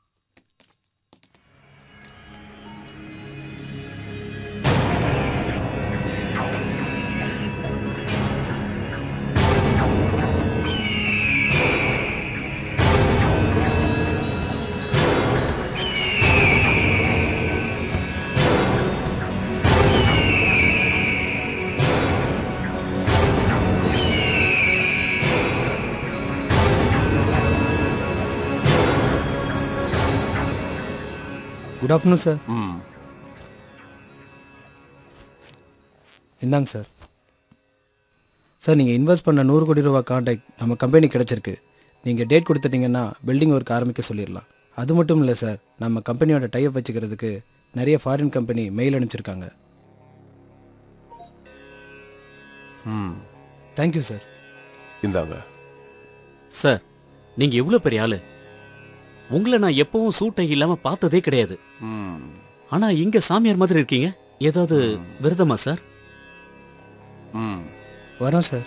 குட் ஆஃப்டர்நூன் சார் ம் இந்தாங்க சார் சார் நீங்கள் இன்வெஸ்ட் பண்ண நூறு கோடி ரூபா கான்ட்ராக்ட் நம்ம கம்பெனி கிடச்சிருக்கு நீங்கள் டேட் கொடுத்துட்டீங்கன்னா பில்டிங் ஒர்க் ஆரம்பிக்க சொல்லிடலாம் அது மட்டும் இல்லை சார் நம்ம கம்பெனியோட டைப் வச்சுக்கிறதுக்கு நிறைய ஃபாரின் கம்பெனி மெயில் அனுப்பிச்சிருக்காங்க ம் தேங்க்யூ சார் இந்தாங்க சார் நீங்க எவ்வளவு பெரிய ஆளு உங்களை நான் எப்பவும் சூட்டை இல்லாம பார்த்ததே கிடையாது ம் ஆனா இங்க சாமியார் மாதிரி இருக்கீங்க ஏதாவது விரதமா சார் ம் வரோம் சார்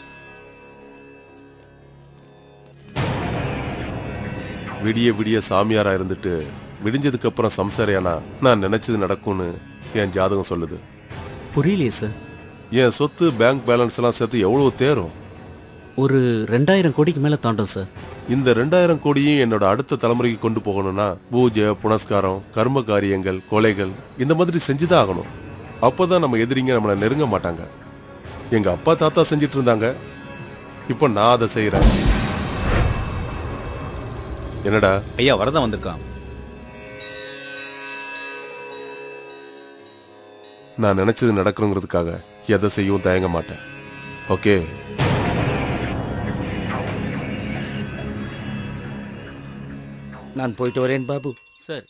விடிய விடிய சாமியாரா இருந்துட்டு விடிஞ்சதுக்கு அப்புறம் சம்சாரியானா நான் நினைச்சது நடக்கும்னு என் ஜாதகம் சொல்லுது புரியலையே சார் என் சொத்து பேங்க் பேலன்ஸ் எல்லாம் சேர்த்து எவ்வளவு தேரும் ஒரு ரெண்டாயிரம் கோடிக்கு மேல தாண்டும் சார் இந்த ரெண்டாயிரம் கோடியும் என்னோட அடுத்த தலைமுறைக்கு கொண்டு போகணும்னா பூஜை புனஸ்காரம் கர்ம காரியங்கள் கொலைகள் இந்த மாதிரி செஞ்சுதான் ஆகணும் அப்பதான் நம்ம எதிரிங்க நம்மளை நெருங்க மாட்டாங்க எங்க அப்பா தாத்தா செஞ்சிட்டு இருந்தாங்க இப்போ நான் அதை செய்யறேன் என்னடா ஐயா வரதான் வந்திருக்கான் நான் நினைச்சது நடக்கணுங்கிறதுக்காக எதை செய்யவும் தயங்க மாட்டேன் ஓகே நான் போயிட்டு வரேன் బాబు సార్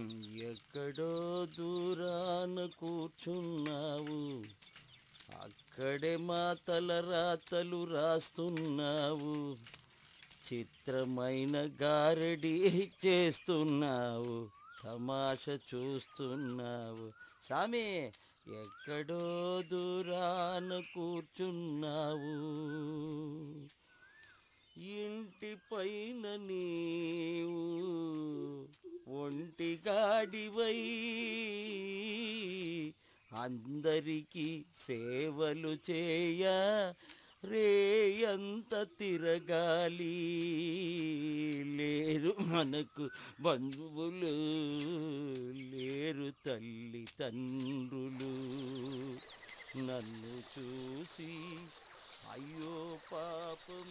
ఎక్కడో దూరాన కూర్చున్నావు అక్క ఎక్కడే మాతల రాతలు రాస్తున్నావు చిత్రమైన గారడి చేస్తున్నావు తమాష చూస్తున్నావు సామి ఎక్కడో దూరాన కూర్చున్నావు ఇంటి పైన నీవు ఒంటి గాడివై అందరికీ సేవలు చేయ రేయంత తిరగాలి లేరు మనకు బంధువులు లేరు తల్లి తండ్రులు నన్ను చూసి అయ్యో పాపం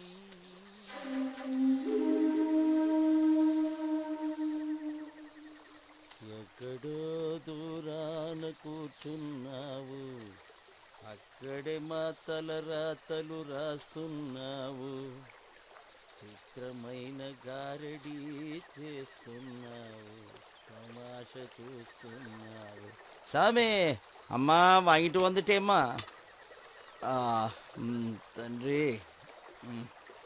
ఎక్కడో దూరాన కూర్చున్నావు అక్కడే మా తల రాతలు రాస్తున్నావు చిత్రమైన గారడి చేస్తున్నావు తమాష చూస్తున్నావు சாமி அம்மா வாங்கிட்டு வந்துட்டேம்மா ஆ ம், தன்றி ம்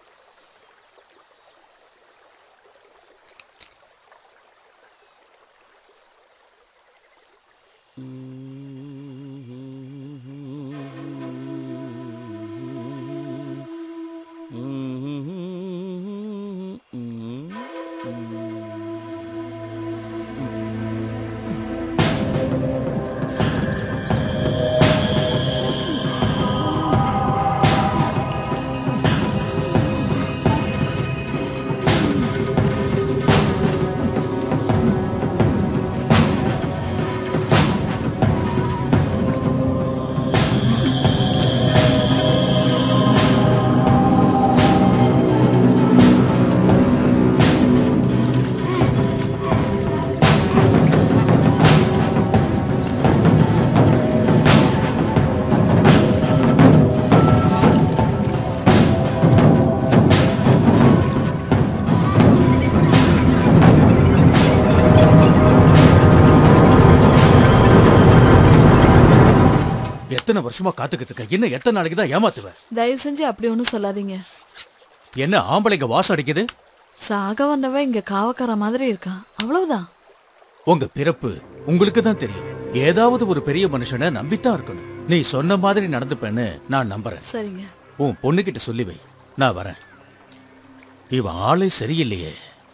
எத்தனை வருஷமா காத்துக்கிட்டு இருக்க இன்னும் எத்தனை நாளைக்கு தான் ஏமாத்துவ தயவு செஞ்சு அப்படி ஒன்றும் சொல்லாதீங்க என்ன ஆம்பளைங்க வாசம் அடிக்குது சாக வந்தவன் இங்க காவக்கார மாதிரி இருக்கான் அவ்வளவுதான் உங்க பிறப்பு உங்களுக்கு தான் தெரியும் ஏதாவது ஒரு பெரிய மனுஷனை நம்பித்தான் இருக்கணும் நீ சொன்ன மாதிரி நடந்துப்பேன்னு நான் நம்புறேன் சரிங்க உன் பொண்ணுகிட்ட சொல்லி வை நான் வரேன் இவன் ஆளே சரியில்லையே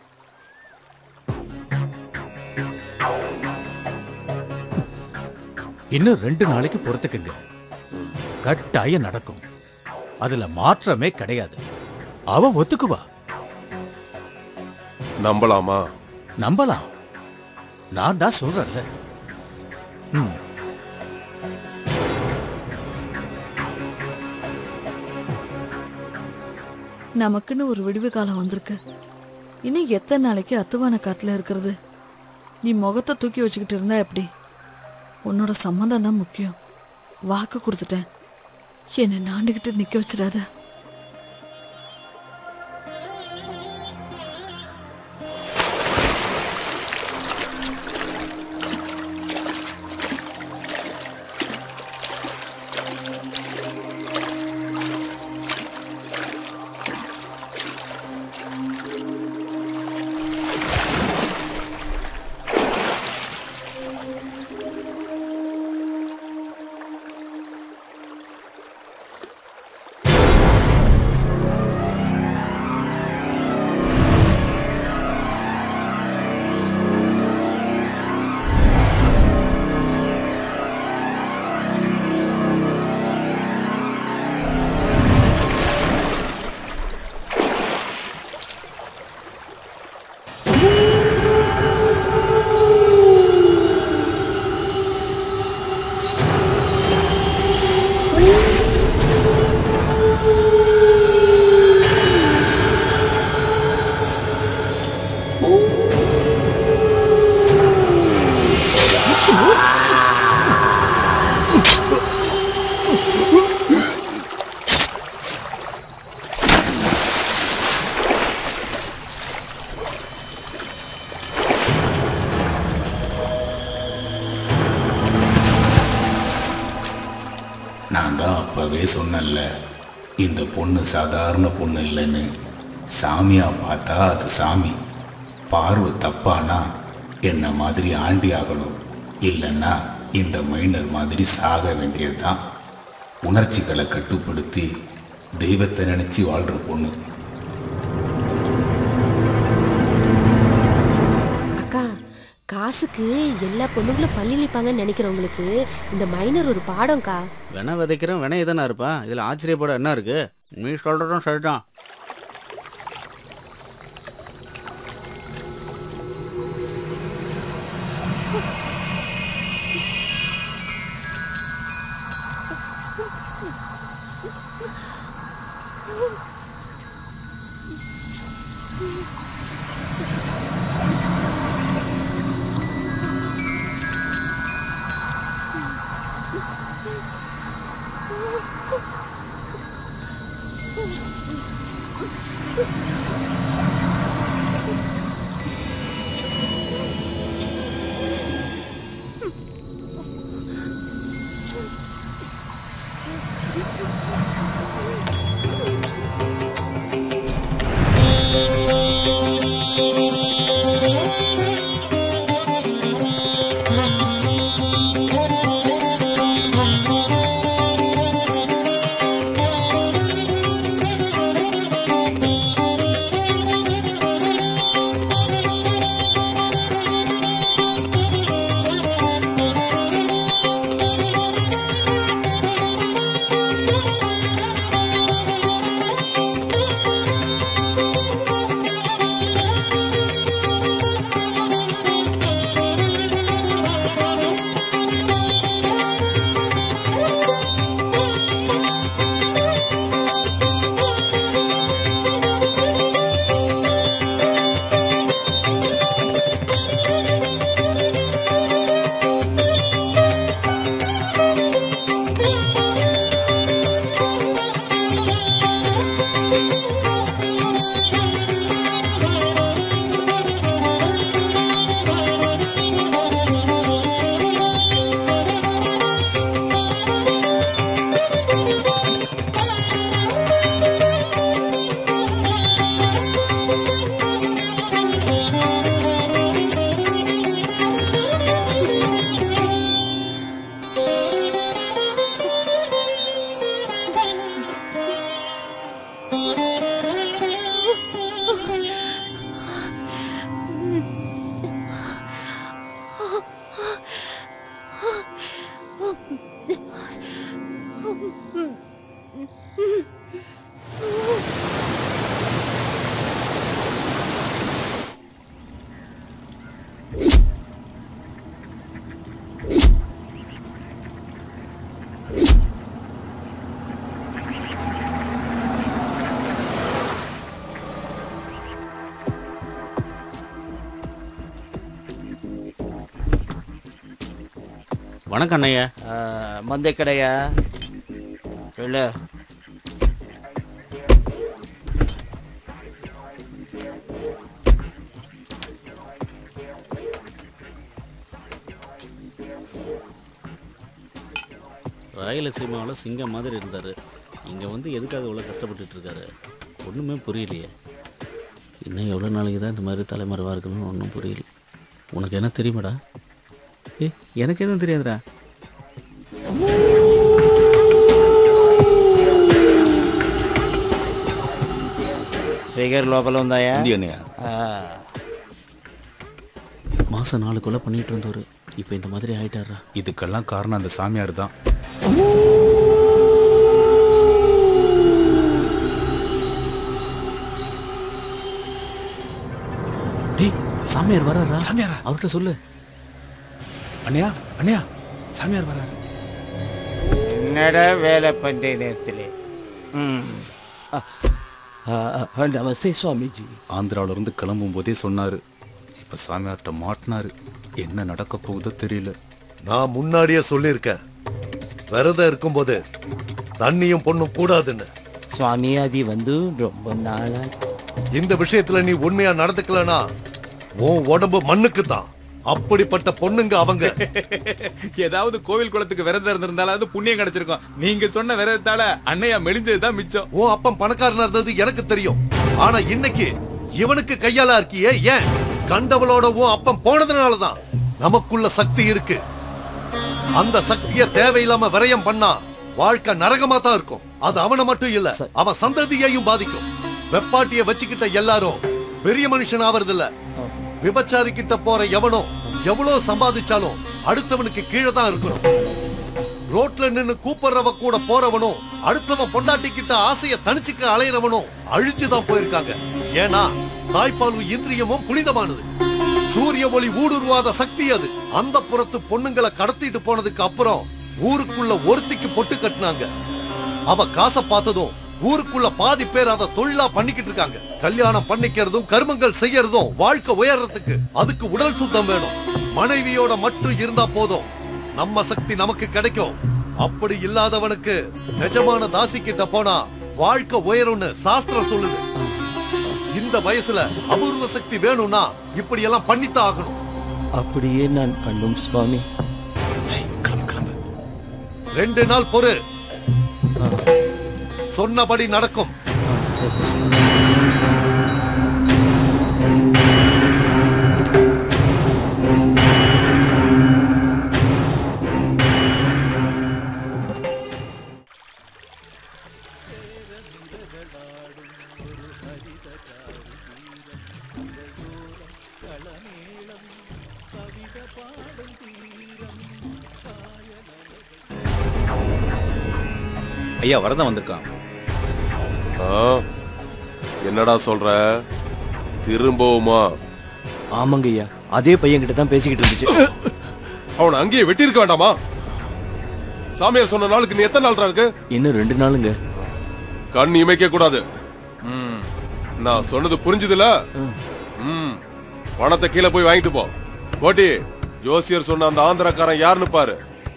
இன்னும் ரெண்டு நாளைக்கு பொறுத்துக்குங்க கட்டாயம் நடக்கும் அதுல மாற்றமே கிடையாது அவ ஒத்துக்குவா நம்பலாமா நம்பலாம் நான் தான் சொல்றேன்ல ம் நமக்குன்னு ஒரு விடுவு காலம் வந்திருக்கு இன்னும் எத்தனை நாளைக்கு அத்துவான காட்டுல இருக்கிறது நீ முகத்தை தூக்கி வச்சுக்கிட்டு இருந்தா எப்படி உன்னோட சம்மந்தம் தான் முக்கியம் வாக்கு கொடுத்துட்டேன் என்னை நாண்டுகிட்டு நிக்க வச்சிடாத ஆ அப்பவே சொன்னேன்ல இந்த பொண்ணு சாதாரண பொண்ணு இல்லைன்னு சாமியா பார்த்தா அது சாமி பார்வை தப்பானா என்ன மாதிரி ஆண்டி ஆகணும் இல்லைன்னா இந்த மைனர் மாதிரி சாக வேண்டியதுதான் உணர்ச்சிகளை கட்டுப்படுத்தி தெய்வத்தை நினைச்சு வாழ்ற பொண்ணு அக்கா காசுக்கு எல்லா பொண்ணுங்களும் பள்ளி நிப்பாங்கன்னு நினைக்கிறவங்களுக்கு இந்த மைனர் ஒரு பாடம்க்கா வினை விதைக்கிறோம் வினை தானே இருப்பா இதில் ஆச்சரியப்பட என்ன இருக்கு நீ சொல்கிறதும் சரிதான் வணக்கம் அண்ணையா மந்தை கடையா இல்லை ராயலசீமாவில் சிங்கம் மாதிரி இருந்தார் இங்கே வந்து எதுக்காக இவ்வளோ கஷ்டப்பட்டுட்டு இருக்காரு ஒன்றுமே புரியலையே இன்னும் எவ்வளோ நாளைக்கு தான் இந்த மாதிரி தலைமறைவாக இருக்கணும்னு ஒன்றும் புரியல உனக்கு என்ன தெரியுமாடா ஏ எனக்கு எதுவும் தெரியாதுடா ఫిగర్ లోపల ఉందాయా ఉంది అన్నయ్య. மாதம் நாலு கொலை பண்ணிட்டு இருந்தவர் இப்போ இந்த மாதிரி ஆயிட்டாரா இதுக்கெல்லாம் காரணம் அந்த சாமியார் தான் டேய் சாமியார் வராரா சாமியாரா அவர்கிட்ட சொல்லு அண்ணையா அண்ணையா சாமியார் வராரு என்னடா வேலை பண்ற நேரத்தில் ம் நமஸ்தே சுவாமிஜி ஆந்திராவில இருந்து கிளம்பும் போதே சொன்னாரு இப்ப சாமியார்ட்ட மாட்டினாரு என்ன நடக்க போகுதோ தெரியல நான் முன்னாடியே சொல்லியிருக்கேன் விரதம் இருக்கும்போது தண்ணியும் பொண்ணும் கூடாதுன்னு சுவாமி அது வந்து ரொம்ப நாளா இந்த விஷயத்துல நீ உண்மையா நடந்துக்கலனா உன் உடம்பு மண்ணுக்கு தான் அப்படிப்பட்ட பொண்ணுங்க அவங்க ஏதாவது கோவில் குளத்துக்கு விரதம் இருந்திருந்தாலாவது புண்ணியம் கிடைச்சிருக்கும் நீங்க சொன்ன விரதத்தால அன்னையா மெலிஞ்சதுதான் மிச்சம் ஓ அப்பன் பணக்காரனா இருந்தது எனக்கு தெரியும் ஆனா இன்னைக்கு இவனுக்கு கையால இருக்கியே ஏன் கண்டவளோட உன் அப்பன் போனதுனாலதான் நமக்குள்ள சக்தி இருக்கு அந்த சக்திய தேவையில்லாம விரயம் பண்ணா வாழ்க்கை நரகமா தான் இருக்கும் அது அவனை மட்டும் இல்ல அவன் சந்ததியையும் பாதிக்கும் வெப்பாட்டிய வச்சுக்கிட்ட எல்லாரும் பெரிய மனுஷன் ஆவறது இல்ல விபச்சாரி கிட்ட போற எவனோ எவ்வளவு சம்பாதிச்சாலும் அடுத்தவனுக்கு கீழே தான் இருக்கணும் ரோட்ல நின்னு கூப்பிடுறவ கூட போறவனும் அடுத்தவன் பொண்டாட்டி கிட்ட ஆசைய தனிச்சுக்க அலையறவனும் அழிச்சுதான் போயிருக்காங்க ஏன்னா தாய்ப்பாலும் இந்திரியமும் புனிதமானது சூரிய ஒளி ஊடுருவாத சக்தி அது அந்த புறத்து பொண்ணுங்களை கடத்திட்டு போனதுக்கு அப்புறம் ஊருக்குள்ள ஒருத்திக்கு பொட்டு கட்டினாங்க அவ காசை பார்த்ததும் ஊருக்குள்ள பாதி பேர் அதை தொழிலா பண்ணிக்கிட்டு இருக்காங்க கல்யாணம் பண்ணிக்கிறதும் கர்மங்கள் செய்யறதும் வாழ்க்கை உயர்றதுக்கு அதுக்கு உடல் சுத்தம் வேணும் மனைவியோட மட்டும் இருந்தா போதும் நம்ம சக்தி நமக்கு கிடைக்கும் அப்படி இல்லாதவனுக்கு நிஜமான தாசி கிட்ட போனா வாழ்க்கை உயரும்னு சாஸ்திரம் சொல்லுது இந்த வயசுல அபூர்வ சக்தி வேணும்னா இப்படி எல்லாம் பண்ணித்தான் ஆகணும் அப்படியே நான் பண்ணும் சுவாமி ரெண்டு நாள் பொறு சொன்னபடி நடக்கும் ஐயா வரதான் வந்திருக்கான் ஆ? என்னடா சொல்ற திரும்பவுமா ஆமாங்க ஐயா அதே பையன் கிட்ட தான் பேசிக்கிட்டு இருந்துச்சு அவனை அங்கேயே வெட்டியிருக்க வேண்டாமா சாமியார் சொன்ன நாளுக்கு நீ எத்தனை நாள் இருக்கு இன்னும் ரெண்டு நாளுங்க கண் இமைக்க கூடாது ம். நான் சொன்னது புரிஞ்சுதுல ம். பணத்தை கீழே போய் வாங்கிட்டு போ போட்டி ஜோசியர் சொன்ன அந்த ஆந்திரக்காரன் யாருன்னு பாரு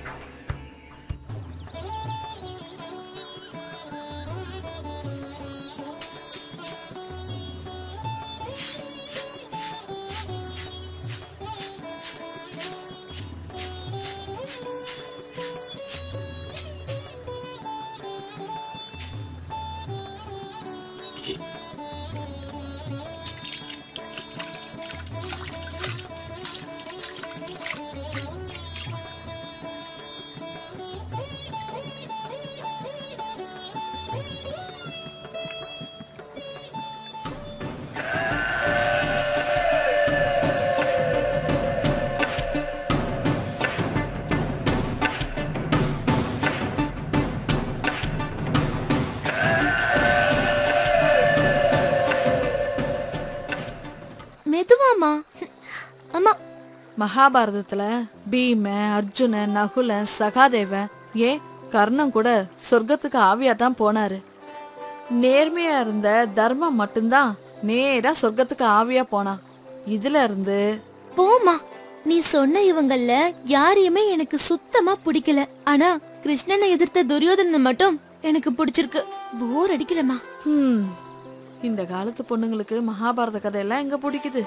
மெதுவாமா அம்மா மகாபாரதத்துல பீம அர்ஜுனன் நகுலன் சகாதேவன் ஏன் கர்ணன் கூட சொர்க்கத்துக்கு ஆவியா தான் போனாரு நேர்மையா இருந்த தர்மம் மட்டும்தான் நேரா சொர்க்கத்துக்கு ஆவியா போனான் இதுல இருந்து போமா நீ சொன்ன இவங்கள யாரையுமே எனக்கு சுத்தமா பிடிக்கல ஆனா கிருஷ்ணனை எதிர்த்த துரியோதனனை மட்டும் எனக்கு பிடிச்சிருக்கு போர் அடிக்கலமா ஹம், இந்த காலத்து பொண்ணுங்களுக்கு மகாபாரத கதையெல்லாம் எங்க பிடிக்குது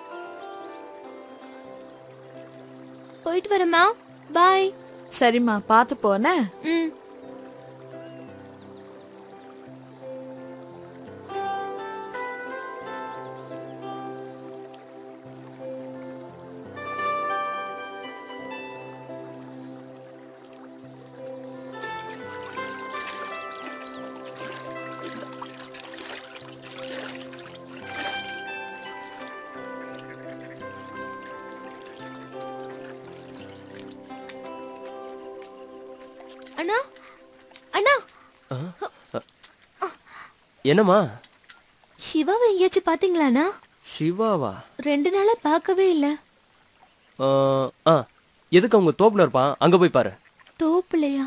போயிட்டு வரமா பாய் சரிம்மா பார்த்து போன ம் அண்ணா அண்ணா என்னம்மா சிவாவை எங்கேயாச்சும் பாத்தீங்களாண்ணா சிவாவா ரெண்டு நாளா பார்க்கவே இல்ல ஆ, ஆ எதுக்கு அவங்க தோப்புல இருப்பான் அங்க போய் பாரு தோப்புலையா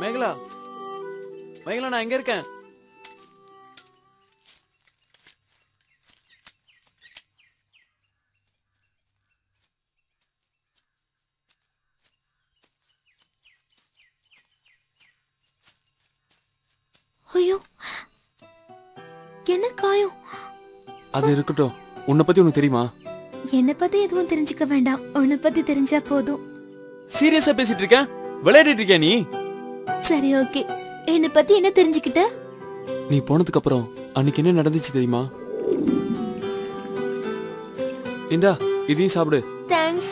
மேகலா மேகலா நான் எங்க இருக்கேன் ஐயோ என்ன காயம் அது இருக்கட்டும் உன்னை பத்தி உனக்கு தெரியுமா என்னை பத்தி எதுவும் தெரிஞ்சுக்க வேண்டாம் உன்னை பத்தி தெரிஞ்சா போதும் சீரியஸா பேசிட்டு இருக்கேன் விளையாடிட்டு இருக்கியா நீ சரி ஓகே என்னை பத்தி என்ன தெரிஞ்சுக்கிட்ட நீ போனதுக்கு அப்புறம் அன்னைக்கு என்ன நடந்துச்சு தெரியுமா இந்தா இதையும் சாப்பிடு தேங்க்ஸ்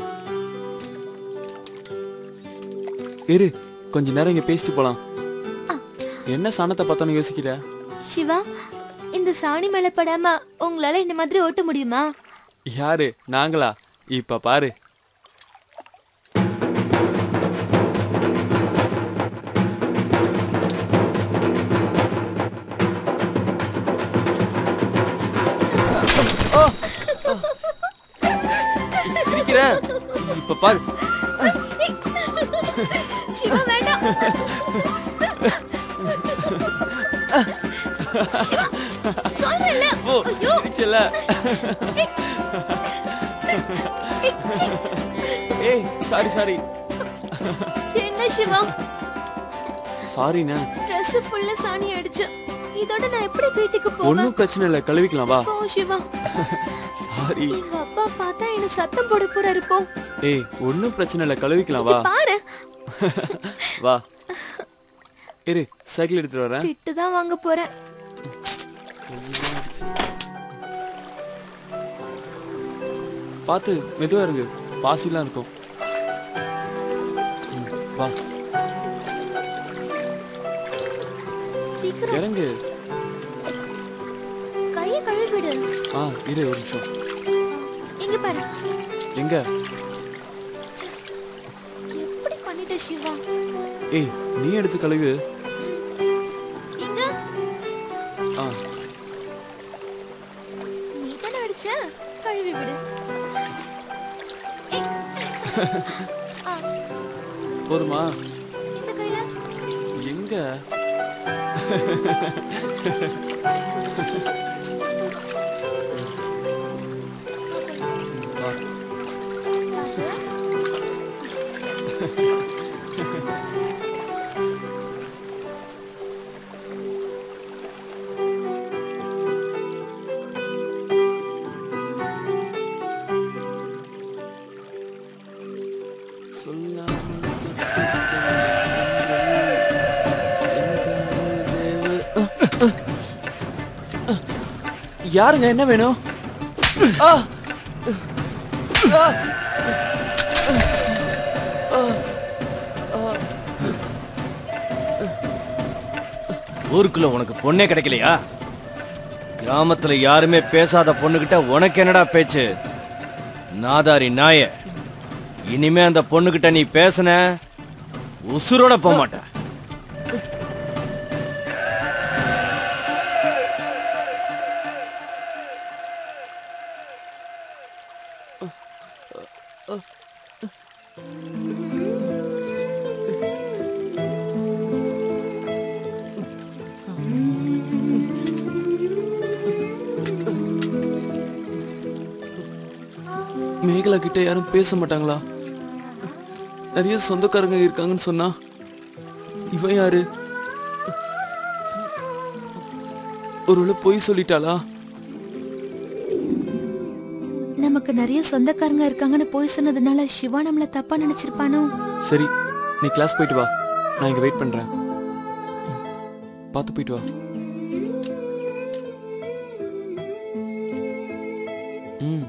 இரு கொஞ்ச நேரம் இங்க பேசிட்டு போலாம் என்ன சனத்தை பார்த்தோன்னு யோசிக்கிற சிவா இந்த சாணி மேல படாம உங்களால இந்த மாதிரி ஓட்ட முடியுமா யாரு நாங்களா இப்ப பாரு சிரிக்கிற இப்ப பாரு சிவா வேண்டாம் சிவா சொல்றேன்ல போ சிரிச்சல ஏய் சாரி சாரி என்ன சிவா சாரிண்ணா ட்ரெஸ் ஃபுல்லா சாணி அடிச்சு இதோட நான் எப்படி வீட்டுக்கு போவேன் ஒன்றும் பிரச்சனை இல்லை கழுவிக்கலாம் வா போ சிவா சாரி எங்க அப்பா பார்த்தா என்ன சத்தம் போட போறாரு போ ஏய் ஒன்றும் பிரச்சனை இல்லை கழுவிக்கலாம் வா பாரு வா இரு சைக்கிள் எடுத்துட்டு வரேன் திட்டு தான் வாங்க போறேன் பார்த்து மெதுவா இருங்க பாசிலாம் இருக்கும் ம், வா சீக்கிரம் இறங்கு கையை கழுவிடு ஆ இரு ஒரு நிமிஷம் இங்க பாரு எங்க எப்படி பண்ணிட்ட சிவா ஏய் நீ எடுத்து கழுவு இங்க ஆ நீ தானே அடிச்ச கழுவி விடு ஆ, போதுமா இந்த கையில எங்க வா. சொல்லாமல் தப்பிச் யாருங்க என்ன வேணும் ஆ! ஆ! ஊருக்குள்ள உனக்கு பொண்ணே கிடைக்கலையா கிராமத்துல யாருமே பேசாத பொண்ணுகிட்ட உனக்கு என்னடா பேச்சு நாதாரி நாய இனிமே அந்த பொண்ணுகிட்ட நீ பேசுன உசுரோட போக மாட்ட மேகலா கிட்ட யாரும் பேச மாட்டாங்களா நிறைய சொந்தக்காரங்க இருக்காங்கன்னு சொன்னா இவன் யாரு ஒருவேளை பொய் சொல்லிட்டாளா நமக்கு நிறைய சொந்தக்காரங்க இருக்காங்கன்னு போய் சொன்னதுனால சிவா நம்மள தப்பா நினைச்சிருப்பானோ சரி நீ கிளாஸ் போயிட்டு வா நான் இங்க வெயிட் பண்றேன் பார்த்து போயிட்டு வா ம்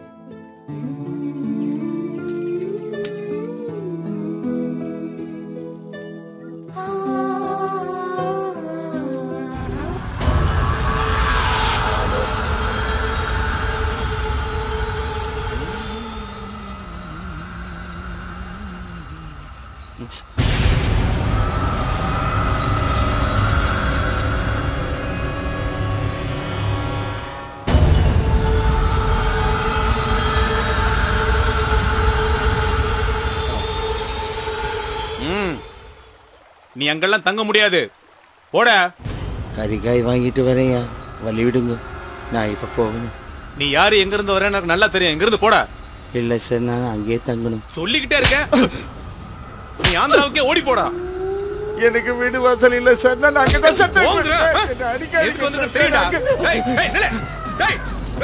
ம் நீ அங்கெல்லாம் தங்க முடியாது போட கறிக்காய் வாங்கிட்டு வரேன்யா வழி விடுங்க நான் இப்போ போகணும் நீ யாரு எங்க இருந்து வரேன்னு எனக்கு நல்லா தெரியும் எங்க இருந்து போட இல்லை சார் நான் அங்கேயே தங்கணும் சொல்லிக்கிட்டே இருக்க நீ ஆந்திராவுக்கே ஓடி போடா எனக்கு வீடு வாசல் இல்லை சார் நான் அங்கே தான் சார் போங்கடா. எதுக்கு வந்திருக்க தெரியுடா டேய், டேய், நில்லு. டேய்.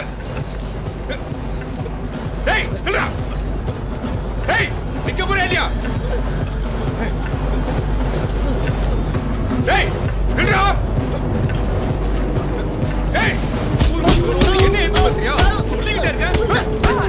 டேய், நில்லுடா. டேய், நிக்க போறியா இல்லையா? டேய், நில்லுடா. டேய், ஊரு ஊரு ஊரு என்ன ஏத்து பேசுறியா? சொல்லிக்கிட்டே இருக்க.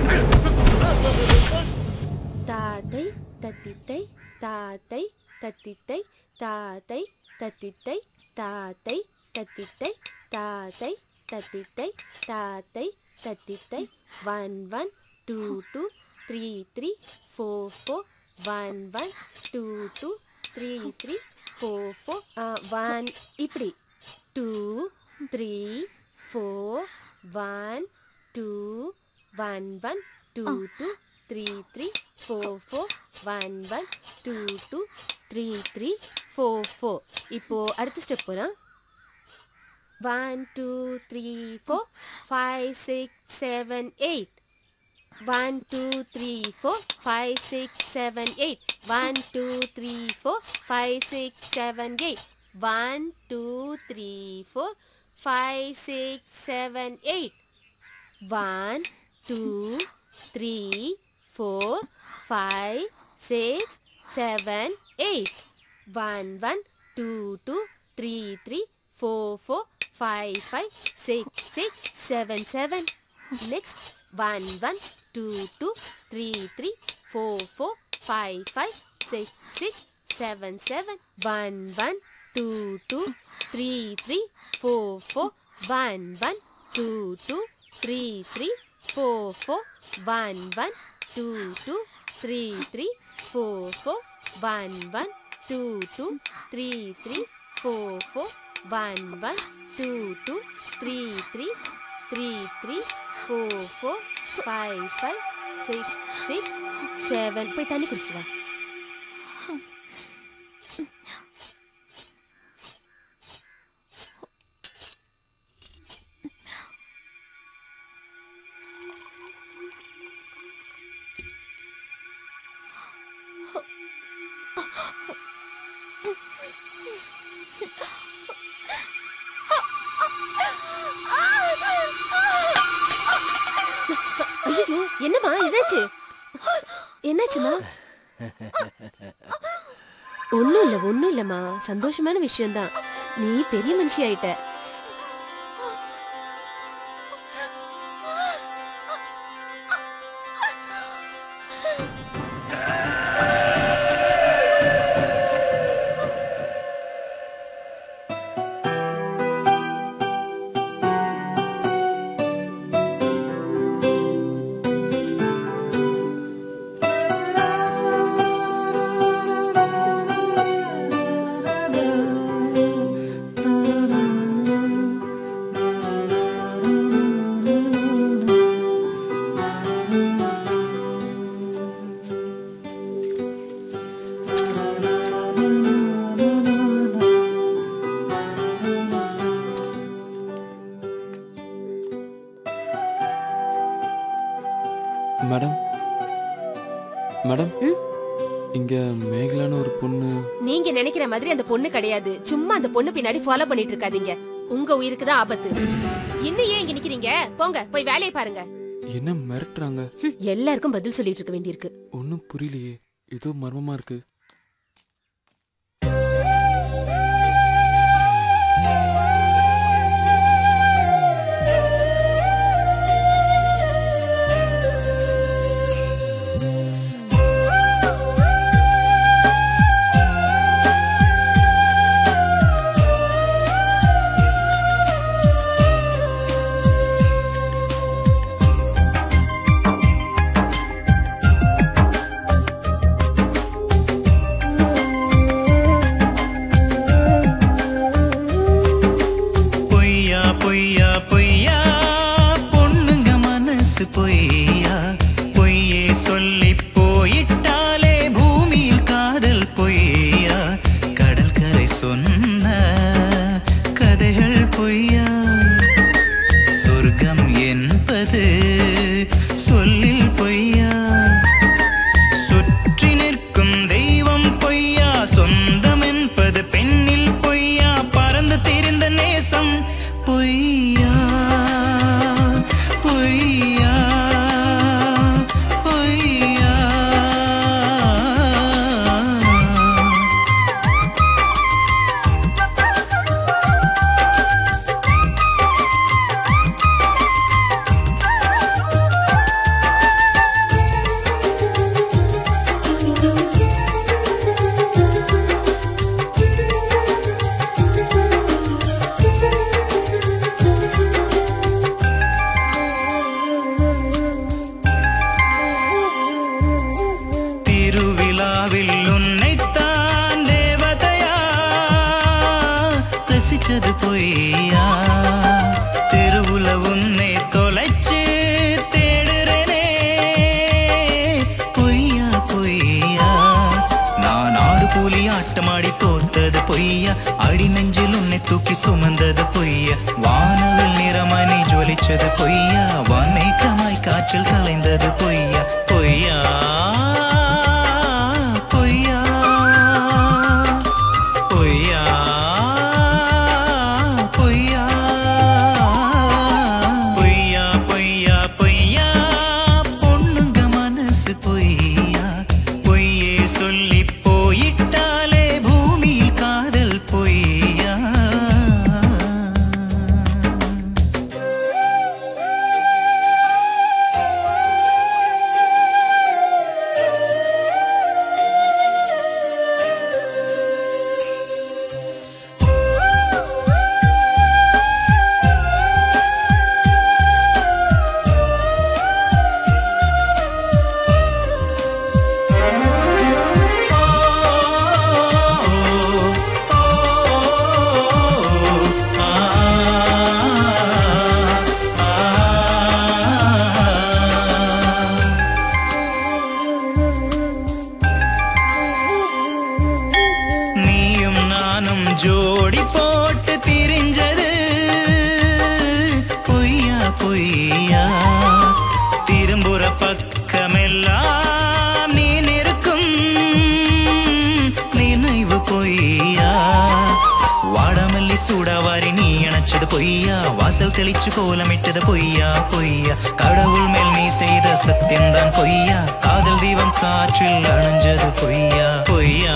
தாத்தை தத்தித்தை தாத்தை தத்தித்தை தாத்தை தத்தித்தை தாத்தை தத்தித்தை தாத்தை தத்தித்தை தாத்தை தத்தித்தை one one two two three three four four one one two two three three four four one இப்படி two three four one two one one two two three three four four one one two two three three four four இப்போ அடுத்த step போகலாம் one two three four five six seven eight one two three four five six seven eight one two three four five six seven eight one two three four five six seven eight one two three four five six seven eight one one two two three three four four five five six six seven seven next one one two two three three four four five five six six seven seven one one two two three three four four one one two two three three four four one one two two three three four four one one two two three three four four one one two two three three three three four four five five six six seven போய் தண்ணி குடிச்சிட்டு வா ஐயோ என்னம்மா என்னாச்சு என்னாச்சுமா ஒன்றும் இல்லை ஒன்றும் இல்லைம்மா சந்தோஷமான விஷயம்தான் நீ பெரிய மனுஷி ஆயிட்ட மேடம் மேடம் இங்க மேகலான்னு ஒரு பொண்ணு நீங்க நினைக்கிற மாதிரி அந்த பொண்ணு கிடையாது சும்மா அந்த பொண்ணு பின்னாடி ஃபாலோ பண்ணிட்டு இருக்காதீங்க உங்க உயிருக்கு தான் ஆபத்து இன்னும் ஏன் இங்க நிக்கிறீங்க போங்க போய் வேலையை பாருங்க என்ன மிரட்டுறாங்க ஹம், எல்லாருக்கும் பதில் சொல்லிட்டு இருக்க வேண்டியிருக்கு ஒன்றும் புரியலையே ஏதோ மர்மமா இருக்கு ஆ ஆட்டமாடி தோத்தது பொய்யா அடி நெஞ்சில் உன்னை தூக்கி சுமந்தது பொய்யா வானவில் நிறமாய் நீ ஜொலிச்சது பொய்யா வான்மேகமாய் காற்றில் கலைந்தது பொய்யா பொய்யா பொய்யா பொய்யா பொய்யா பொய்யா பொய்யா பொய்யா பொண்ணுங்க மனசு பொய்யா பொய்யே சொல்லி போயிட்டாலே பூமியில் காதல் பொய்யா நீயும் நானும் ஜோடி போட்டு திரிஞ்சது பொய்யா பொய்யா திரும்புற பக்கமெல்லாம் நீ நிற்கும் நினைவு பொய்யா வாடாமல்லி சூடாவாரி நீ அணைச்சது பொய்யா வாசல் தெளிச்சு கோலமிட்டது பொய்யா பொய்யா கடவுள் மேல் நீ செய்த சத்தியம்தான் பொய்யா காதல் தீபம் காற்றில் அணைஞ்சது பொய்யா பொய்யா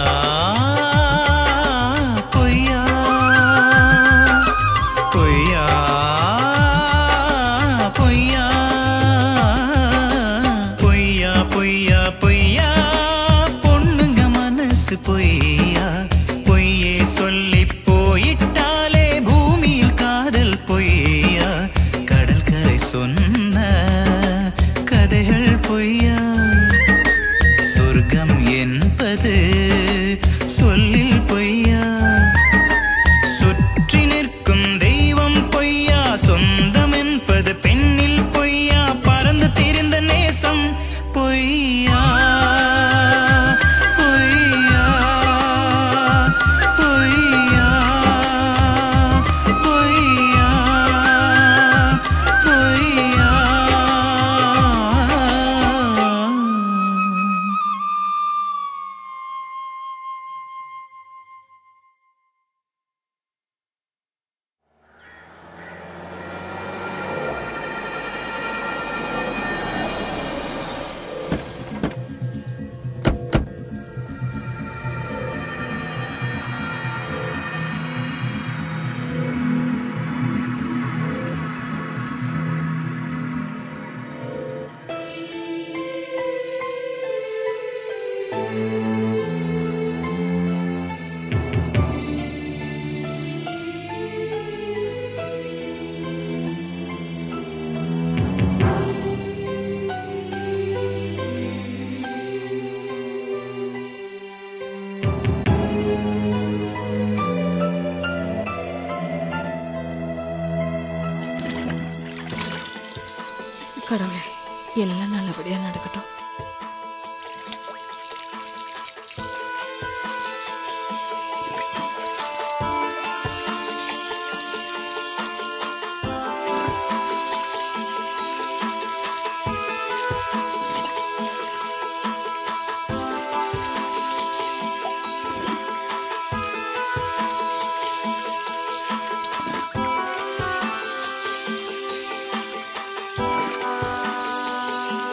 பொய்யா பொய்யா பொய்யா பொய்யா பொய்யா பொய்யா பொண்ணுங்க மனசு பொய்யா பொய்யே சொல்லி போயிட்டாலே பூமியில் காதல் பொய்யா கடல் கரை சொன்ன கதைகள் பொய்யா சொர்க்கம் என்பது சொல்லில் பொய்யா சுற்றி நிற்கும் தெய்வம் பொய்யா சொந்தம் என்பது பெண்ணில் பொய்யா பறந்து திரிந்த நேசம் பொய்யா பொய்யா பொய்யா பொய்யா பொய்யா கடவுளே எல்லாம் நல்லபடியா நடக்கட்டும் ஆ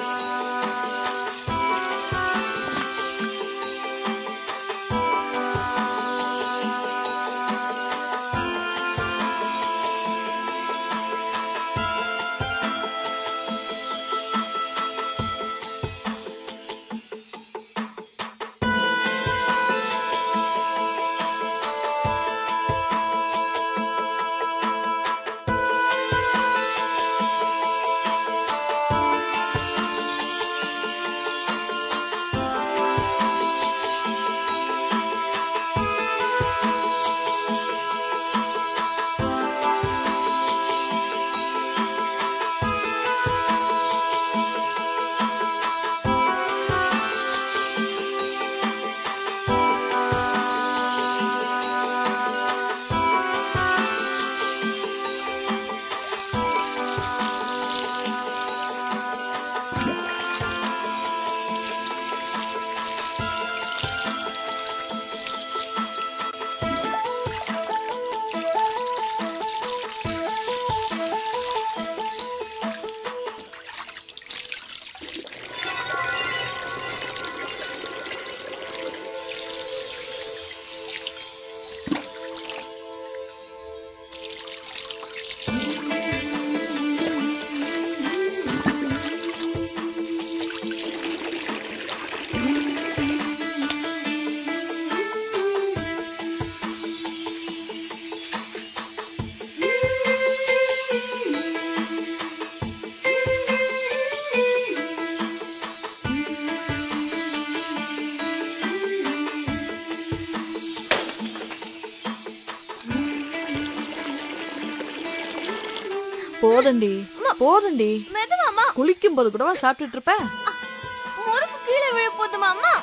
போதண்டி போதண்டி மெதுவாமா குளிக்கும் போது கூடவா சாப்பிட்டுட்டு இருப்ப முறுக்கு கீழே விழ போதுமா அம்மா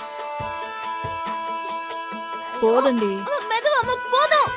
போதண்டி மெதுவாமா போதும்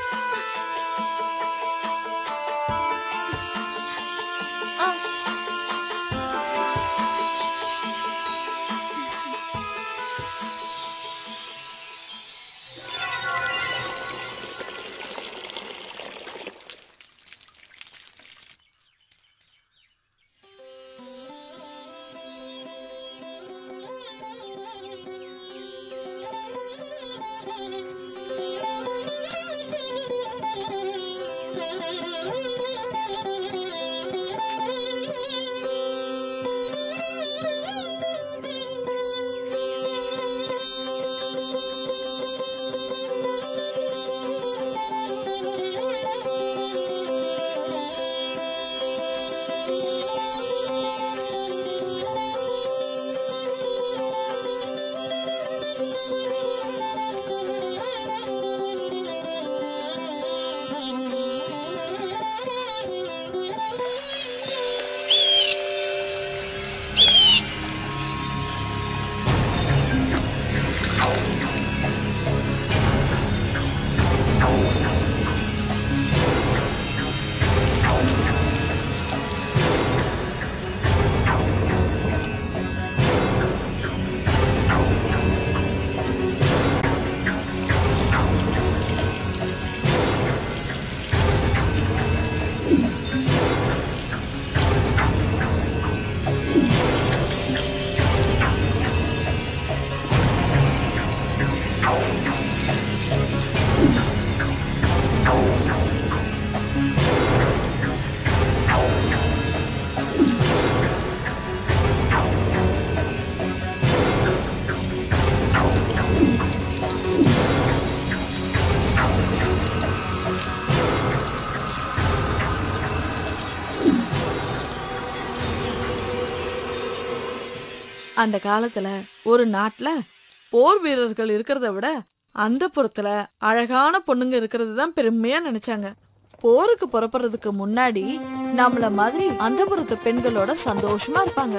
அந்த காலத்துல ஒரு நாட்டுல போர் வீரர்கள் இருக்கிறத விட அந்த புறத்துல அழகான பொண்ணுங்க இருக்கிறது தான் பெருமையா நினைச்சாங்க போருக்கு புறப்படுறதுக்கு முன்னாடி நம்மள மாதிரி அந்த புறத்து பெண்களோட சந்தோஷமா இருப்பாங்க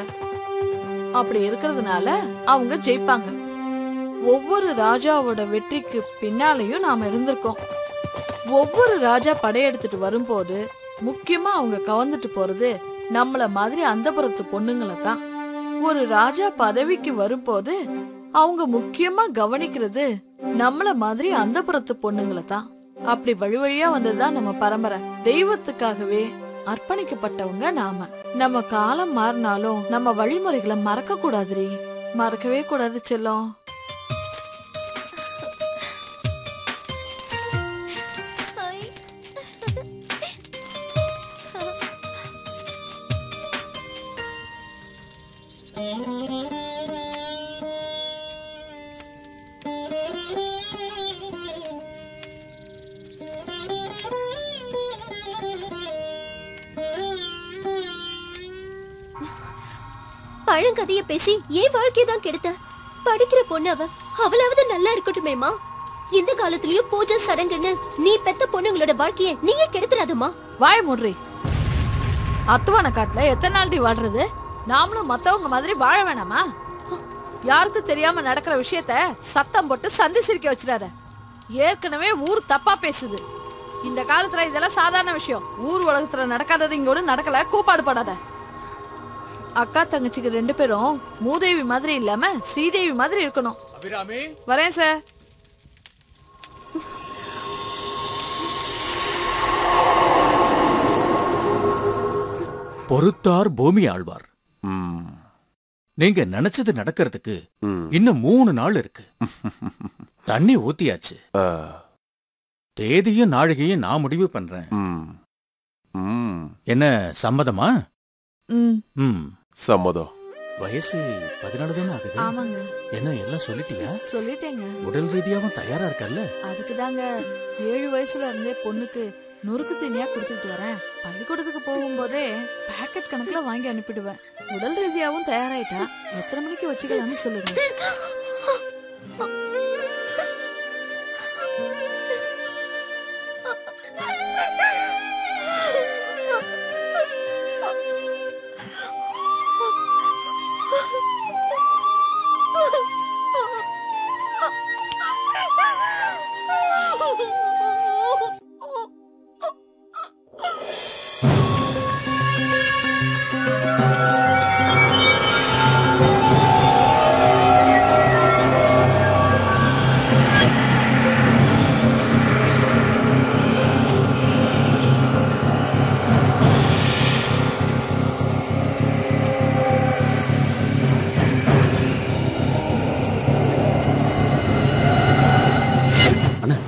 அப்படி இருக்கிறதுனால அவங்க ஜெயிப்பாங்க ஒவ்வொரு ராஜாவோட வெற்றிக்கு பின்னாலேயும் நாம இருந்திருக்கோம் ஒவ்வொரு ராஜா படையெடுத்துட்டு வரும்போது முக்கியமா அவங்க கவர்ந்துட்டு போறது நம்மள மாதிரி அந்த புறத்து பொண்ணுங்களை தான் ஒரு ராஜா பதவிக்கு வரும்போது அவங்க முக்கியமா கவனிக்கிறது நம்மள மாதிரி அந்த புறத்து பொண்ணுங்களை தான் அப்படி வழி வழியா வந்ததுதான் நம்ம பரம்பரை தெய்வத்துக்காகவே அர்ப்பணிக்கப்பட்டவங்க நாம நம்ம காலம் மாறினாலும் நம்ம வழிமுறைகளை மறக்க கூடாதுரி மறக்கவே கூடாது செல்லம் பழங்கதைய பேசி ஏன் வாழ்க்கையை தான் கெடுத்த படிக்கிற பொண்ணு அவ அவளாவது நல்லா இருக்கட்டுமேமா இந்த காலத்துலயும் பூஜை சடங்குன்னு நீ பெத்த பொண்ணுங்களோட வாழ்க்கைய நீயே கெடுத்துறாதம்மா வாய மூடுறி அத்துவான காட்டுல எத்தனை நாள்டி வாழ்றது நாமளும் மத்தவங்க மாதிரி வாழ வேணாமா யாருக்கும் தெரியாம நடக்கிற விஷயத்த சத்தம் போட்டு சந்தி சிரிக்க வச்சிடாத ஏற்கனவே ஊர் தப்பா பேசுது இந்த காலத்துல இதெல்லாம் சாதாரண விஷயம் ஊர் உலகத்துல நடக்காதது இங்க கூட நடக்கல கூப்பாடு படாத அக்கா தங்கச்சிக்கு ரெண்டு பேரும் மூதேவி மாதிரி இல்லாம ஸ்ரீதேவி மாதிரி இருக்கணும் அபிராமி வரேன் சார் பொறுத்தார் பூமி ஆழ்வார் நீங்க நினைச்சது நடக்கிறதுக்கு இன்னும் மூணு நாள் இருக்கு தண்ணி ஊத்தியாச்சு தேதியும் நாழிகையும் நான் முடிவு பண்றேன் என்ன சம்மதமா ம் ம் சம்மதம் வயசு பதினாலு தானே ஆகுது ஆமாங்க என்ன எல்லாம் சொல்லிட்டியா சொல்லிட்டேங்க உடல் ரீதியாவும் தயாரா இருக்கல்ல அதுக்கு தாங்க ஏழு வயசுல இருந்தே பொண்ணுக்கு நொறுக்கு தீனியா கொடுத்துட்டு வரேன் பள்ளிக்கூடத்துக்கு போகும்போதே பாக்கெட் கணக்குல வாங்கி அனுப்பிடுவேன் உடல் ரீதியாவும் தயாராயிட்டா எத்தனை மணிக்கு வச்சுக்கலாம்னு சொல்லுங்க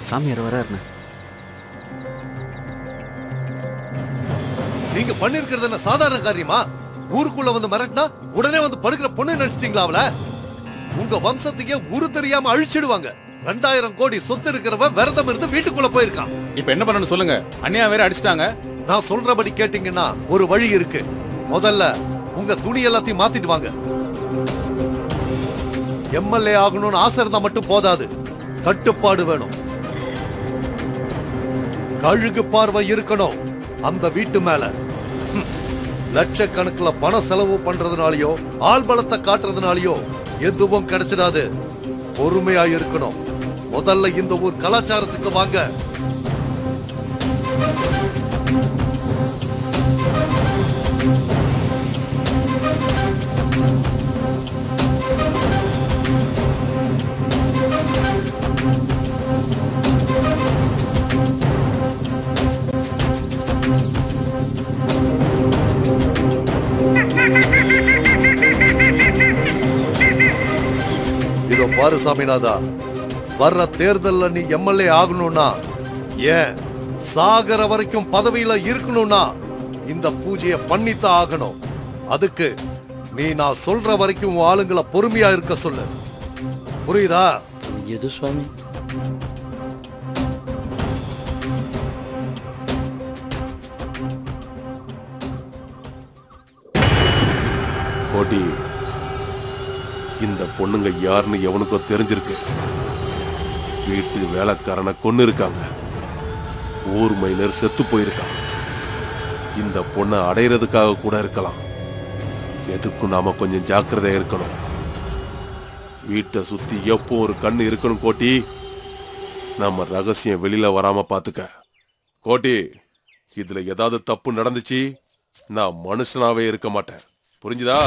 சாமியார் வராருண்ணே நீங்க பண்ணிருக்கிறது என்ன சாதாரண காரியமா ஊருக்குள்ள வந்து மிரட்டினா உடனே வந்து படுக்கிற பொண்ணு நினைச்சிட்டீங்களா அவள உங்க வம்சத்துக்கே உரு தெரியாம அழிச்சிடுவாங்க ரெண்டாயிரம் கோடி சொத்து இருக்கிறவன் விரதம் இருந்து வீட்டுக்குள்ள போயிருக்கான் இப்ப என்ன பண்ணணும் சொல்லுங்க அண்ணியா வேற அடிச்சிட்டாங்க நான் சொல்றபடி கேட்டீங்கன்னா ஒரு வழி இருக்கு முதல்ல உங்க துணி எல்லாத்தையும் மாத்திட்டு வாங்க எம்எல்ஏ ஆகணும்னு ஆசை இருந்தா மட்டும் போதாது கட்டுப்பாடு வேணும் கழுகு பார்வை இருக்கணும் அந்த வீட்டு மேல ஹம். லட்சக்கணக்குல பணம் செலவு பண்றதுனாலயோ ஆள் பலத்தை காட்டுறதுனாலயோ எதுவும் கிடைச்சிடாது பொறுமையா இருக்கணும் முதல்ல இந்த ஊர் கலாச்சாரத்துக்கு வாங்க இதோ பாரு சாமிநாதா வர்ற தேர்தல்ல நீ எம்எல்ஏ ஆகணும்னா ஏன் சாகர வரைக்கும் பதவியில இருக்கணும்னா இந்த பூஜையை பண்ணித்தான் ஆகணும் அதுக்கு நீ நான் சொல்ற வரைக்கும் உன் ஆளுங்களை பொறுமையா இருக்க சொல்லு புரியுதா எது சுவாமி கோட்டி இந்த பொண்ணுங்க யாருன்னு எவனுக்கோ தெரிஞ்சிருக்கு வீட்டு வேலைக்காரனை கொன்னு இருக்காங்க ஊர் மைனர் செத்து போயிருக்கான் இந்த பொண்ணை அடையிறதுக்காக கூட இருக்கலாம் எதுக்கும் நாம கொஞ்சம் ஜாக்கிரதையா இருக்கணும் வீட்டை சுத்தி எப்போ ஒரு கண்ணு இருக்கணும் கோட்டி நம்ம ரகசியம் வெளியில வராம பாத்துக்க கோட்டி இதுல ஏதாவது தப்பு நடந்துச்சு நான் மனுஷனாவே இருக்க மாட்டேன் புரிஞ்சுதா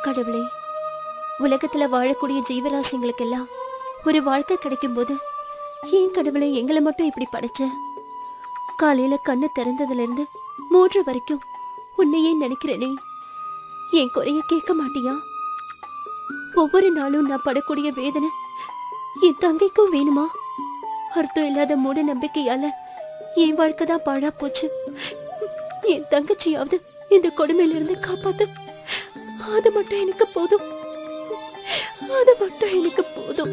கடவுளே உலகத்துல வாழக்கூடிய ஜீவராசிங்களுக்கெல்லாம் ஒரு வாழ்க்கை கிடைக்கும் போது ஏன் கடவுளை எங்களை மட்டும் இப்படி படைச்ச காலையில கண்ணு திறந்ததுல இருந்து மூன்று வரைக்கும் உன்னையே நினைக்கிறேனே என் குறைய கேட்க மாட்டியா ஒவ்வொரு நாளும் நான் படக்கூடிய வேதனை என் தங்கைக்கும் வேணுமா அர்த்தம் இல்லாத மூட நம்பிக்கையால என் வாழ்க்கை தான் பாழா போச்சு என் தங்கச்சியாவது இந்த கொடுமையில இருந்து காப்பாத்து அது மட்டும் எனக்கு போதும் அது மட்டும் எனக்கு போதும்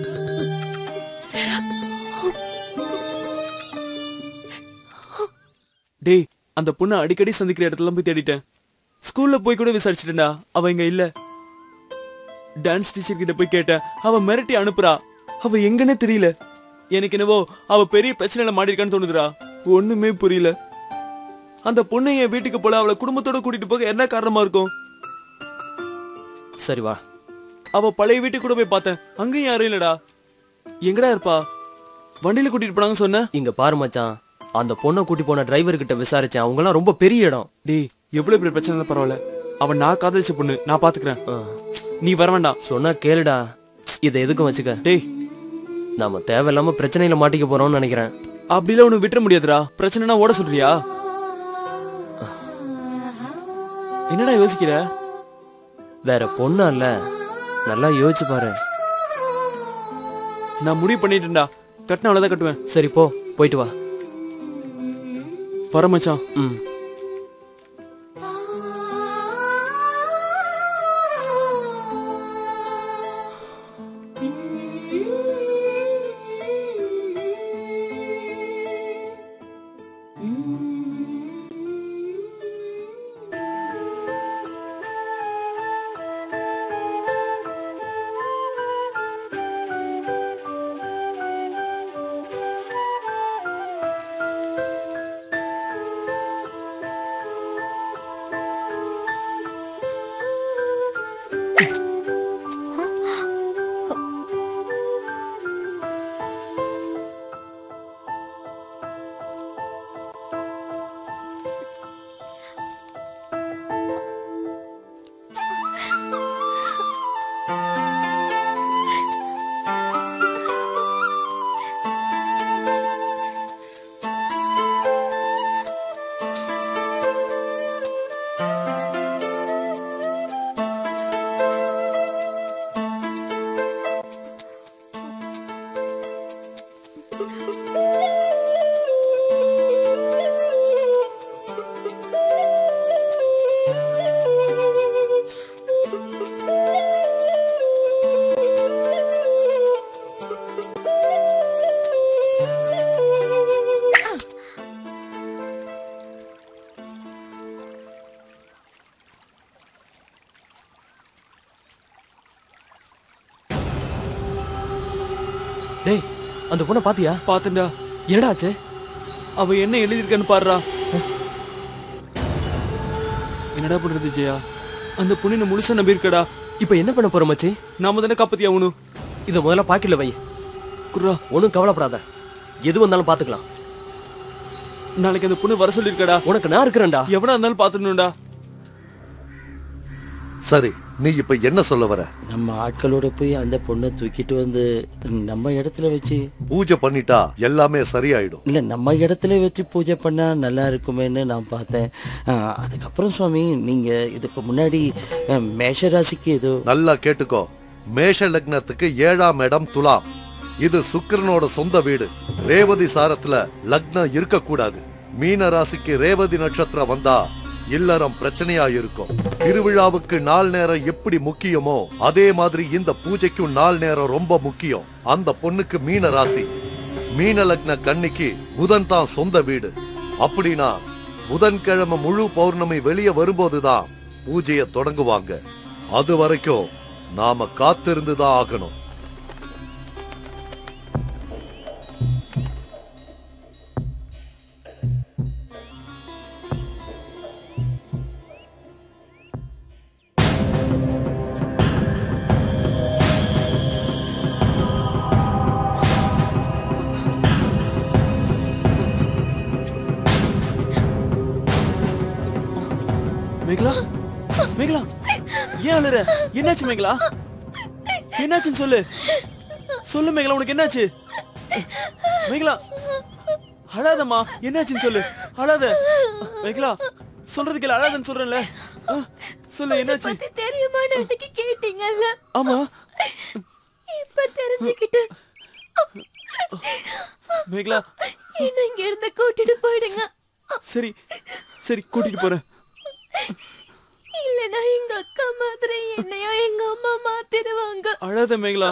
டேய் அந்த பொண்ணை அடிக்கடி சந்திக்கிற இடத்துல போய் தேடிட்டேன் ஸ்கூல்ல போய் கூட விசாரிச்சிட்டேன்டா அவ இங்க இல்ல டான்ஸ் டீச்சர் கிட்ட போய் கேட்டேன் அவ மிரட்டி அனுப்புறா அவ எங்கன்னே தெரியல எனக்கு என்னவோ அவ பெரிய பிரச்சனையில மாட்டிருக்கான்னு தோணுதுடா ஒண்ணுமே புரியல அந்த பொண்ணை என் வீட்டுக்கு போல அவளை குடும்பத்தோட கூட்டிட்டு போக என்ன காரணமா இருக்கும் சரி வா அவ பழைய வீட்டுக்கு கூட போய் பார்த்தேன் அங்கேயும் யாரும் இல்லடா எங்கடா இருப்பா வண்டியில கூட்டிட்டு போனாங்கன்னு சொன்ன இங்க பாரு மச்சான் அந்த பொண்ணை கூட்டி போன டிரைவர் கிட்ட விசாரிச்சேன் அவங்க எல்லாம் ரொம்ப பெரிய இடம் டேய் எவ்வளவு பெரிய பிரச்சனை இருந்தாலும் பரவாயில்ல அவன் நான் காதலிச்ச பொண்ணு நான் பாத்துக்கிறேன் நீ வர வேண்டாம் சொன்னா கேளுடா இதை எதுக்கும் வச்சுக்க டேய் நாம தேவையில்லாம பிரச்சனையில மாட்டிக்க போறோம்னு நினைக்கிறேன் அப்படிலாம் உனக்கு விட்டுற முடியாதுடா பிரச்சனைனா ஓட சொல்றியா என்னடா யோசிக்கிற வேற பொண்ணா இல்ல நல்லா யோசிச்சு பாரு நான் முடிவு பண்ணிட்டேன்டா கட்டின அவ்வளவுதான் கட்டுவேன் சரி போ போயிட்டு வா வர மச்சான் ம் டேய் அந்த பொண்ணை பாத்தியா பாத்துண்டா என்னடா ஆச்சு அவ என்ன எழுதியிருக்கான்னு பாருடா என்னடா பண்றது ஜெயா அந்த பொண்ணு முழுசா நம்பி இருக்கடா இப்போ என்ன பண்ண போற மச்சி நாம தானே காப்பாத்தி ஆகணும் இத முதல்ல பாக்கெட்ல வை குர்ரா ஒன்றும் கவலைப்படாத எது வந்தாலும் பாத்துக்கலாம் நாளைக்கு அந்த பொண்ணு வர சொல்லிருக்கடா உனக்கு நான் இருக்கிறேன்டா எவனா இருந்தாலும் பாத்துடணும்டா சரி நீ இப்ப என்ன சொல்ல வர நம்ம ஆட்களோட போய் அந்த பொண்ணை தூக்கிட்டு வந்து நம்ம இடத்துல வச்சு பூஜை பண்ணிட்டா எல்லாமே சரியாயிடும் இல்ல நம்ம இடத்துல வச்சு பூஜை பண்ணா நல்லா இருக்குமேன்னு நான் பார்த்தேன் ஆஹ், அதுக்கப்புறம் சுவாமி நீங்க இதுக்கு முன்னாடி அஹ், மேஷ ராசிக்கு ஏதோ நல்லா கேட்டுக்கோ மேஷ லக்னத்துக்கு ஏழாம் இடம் துலாம் இது சுக்கிரனோட சொந்த வீடு ரேவதி சாரத்துல லக்னம் இருக்கக்கூடாது மீன ராசிக்கு ரேவதி நட்சத்திரம் வந்தா இல்லறம் பிரச்சனையா இருக்கும் திருவிழாவுக்கு நாள் நேரம் எப்படி முக்கியமோ அதே மாதிரி இந்த பூஜைக்கும் நாள் நேரம் ரொம்ப முக்கியம் அந்த பொண்ணுக்கு மீன ராசி மீன லக்ன கன்னிக்கு புதன் தான் சொந்த வீடு அப்படின்னா புதன்கிழமை முழு பௌர்ணமி வெளியே வரும்போதுதான் பூஜையை தொடங்குவாங்க அது வரைக்கும் நாம காத்திருந்து தான் ஆகணும் மேகலா மேகலா ஏன் அழுற என்னாச்சு மேகலா என்னாச்சுன்னு சொல்லு சொல்லு மேகலா உனக்கு என்னாச்சு மேகலா அழாதம்மா என்னாச்சுன்னு சொல்லு அழாத மேகலா சொல்றது கேளு அழாதன்னு சொல்றேன்ல ஆ, சொல்லு என்னாச்சு பத்தி தெரியுமான்னு அன்னைக்கு கேட்டீங்கல்ல ஆமா இப்ப தெரிஞ்சுக்கிட்டு மேகலா என்ன இங்க இருந்து கூட்டிட்டு போயிடுங்க சரி சரி கூட்டிட்டு போறேன் இல்லனா எங்க அக்கா மாதிரி என்னையும் எங்க அம்மா மாத்திடுவாங்க அழாத மேகலா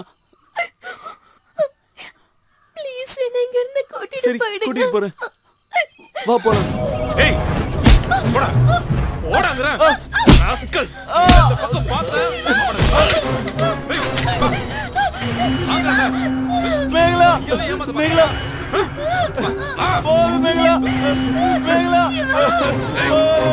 ப்ளீஸ் என்ன இங்க இருந்து கூட்டிட்டு சரி போயிடுங்க கூட்டிட்டு போறேன் வா போலாம் ஏய் போடா போடாங்கற ராஸ்கல் இந்த பக்கம் பார்த்த மேகலா மேகலா போது மேகலா மேகலா போது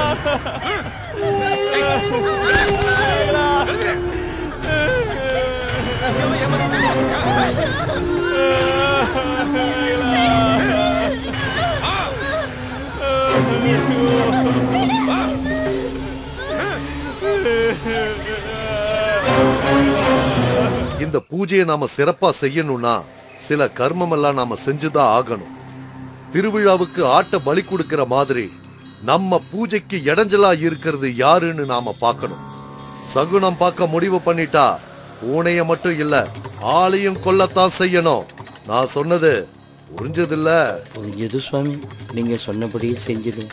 இந்த பூஜையை நாம சிறப்பா செய்யணும்னா சில கர்மம் எல்லாம் நாம செஞ்சுதான் ஆகணும் திருவிழாவுக்கு ஆட்ட பலி கொடுக்கிற மாதிரி நம்ம பூஜைக்கு இடைஞ்சலா இருக்கிறது யாருன்னு நாம பார்க்கணும் சகுனம் பார்க்க முடிவு பண்ணிட்டா பூனைய மட்டும் இல்ல ஆளையும் கொல்லத்தான் செய்யணும் நான் சொன்னது புரிஞ்சதில்ல புரிஞ்சது சுவாமி நீங்க சொன்னபடியே செஞ்சிடும்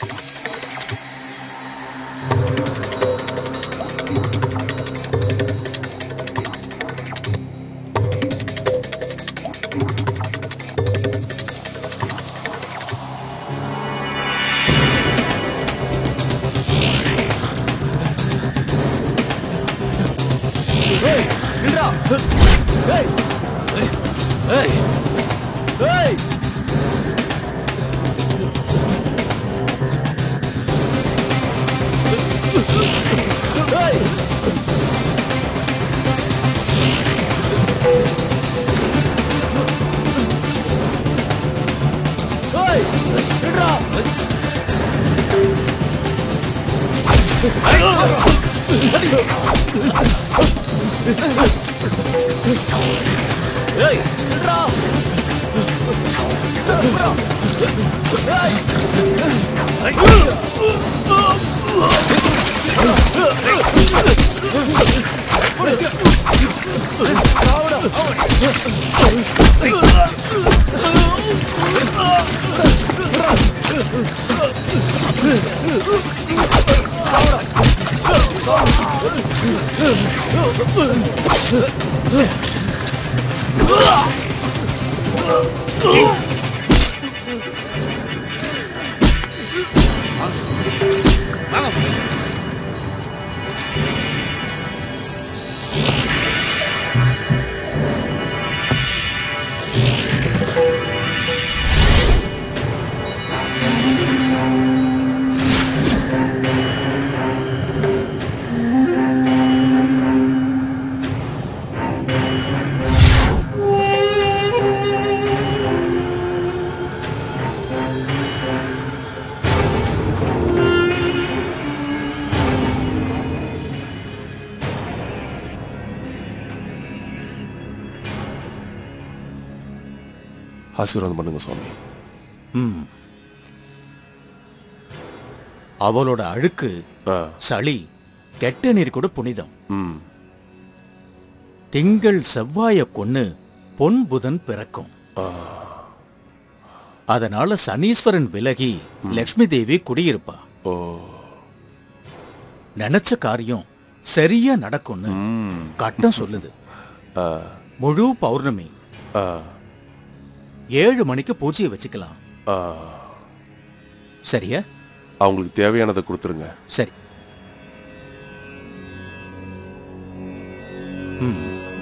ஆசீர்வாதம் பண்ணுங்க சுவாமி ம் அவளோட அழுக்கு சளி கெட்ட நீர் கூட புனிதம் திங்கள் செவ்வாய கொன்னு பொன் புதன் பிறக்கும் அதனால சனீஸ்வரன் விலகி லக்ஷ்மி தேவி குடியிருப்பா நினைச்ச காரியம் சரியா நடக்கும்னு கட்டம் சொல்லுது முழு பௌர்ணமி ஏழு மணிக்கு பூஜையை வச்சுக்கலாம் சரியா அவங்களுக்கு தேவையானதை கொடுத்துருங்க சரி ம்.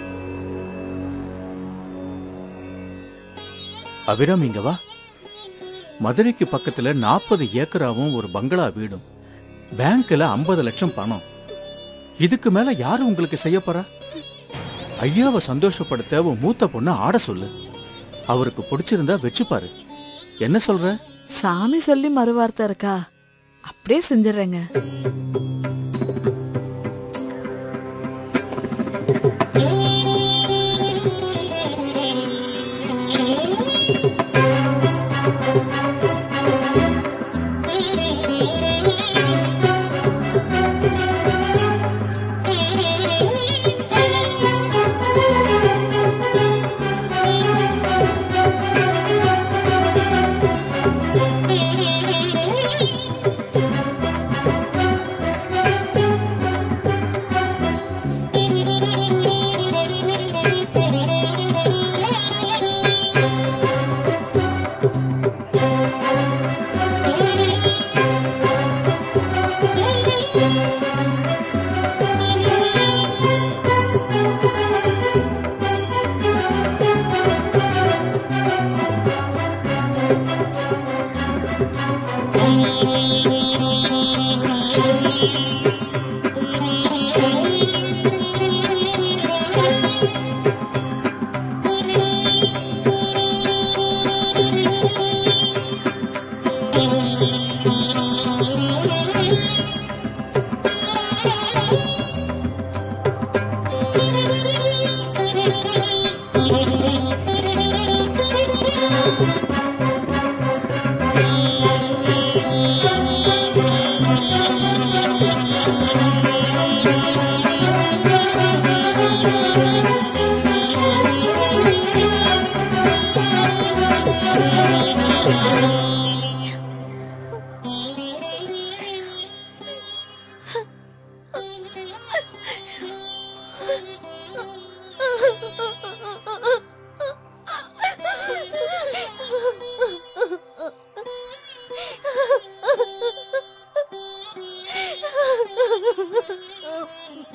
அபிராம் இங்க வா மதுரைக்கு பக்கத்துல நாற்பது ஏக்கராவும் ஒரு பங்களா வீடும் பேங்க்ல ஐம்பது லட்சம் பணம் இதுக்கு மேல யாரு உங்களுக்கு செய்ய போறா ஐயாவை சந்தோஷப்படுத்த உன் மூத்த பொண்ணு ஆட சொல்லு அவருக்கு பிடிச்சிருந்தா வச்சுப்பாரு என்ன சொல்ற சாமி சொல்லி மறுவார்த்தை இருக்கா அப்படியே செஞ்சிடுறேங்க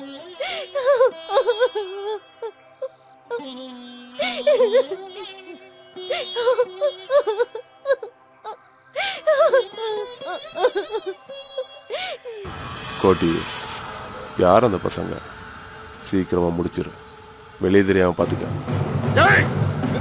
கோட்டி யார் அந்த பசங்க சீக்கிரமா முடிச்சிரு வெளியே தெரியாம பாத்துக்க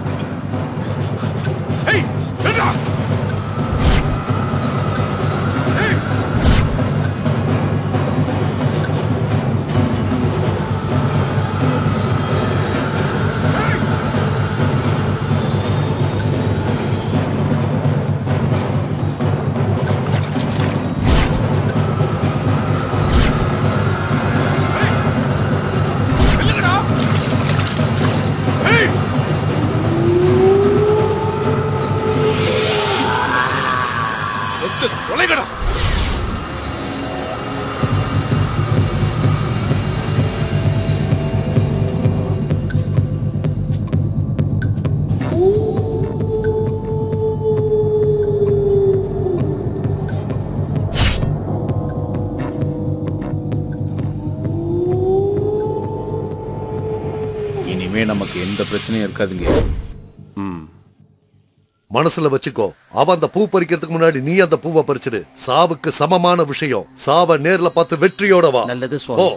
தொலைகடா இனிமே நமக்கு எந்த பிரச்சனையும் இருக்காதுங்க மனசுல வச்சுக்கோ அவன் அந்த பூ பறிக்கிறதுக்கு முன்னாடி நீ அந்த பூவை பறிச்சிடு சாவுக்கு சமமான விஷயம் சாவ நேர்ல பார்த்து வெற்றியோட வா நல்லது ஓ சுவாமி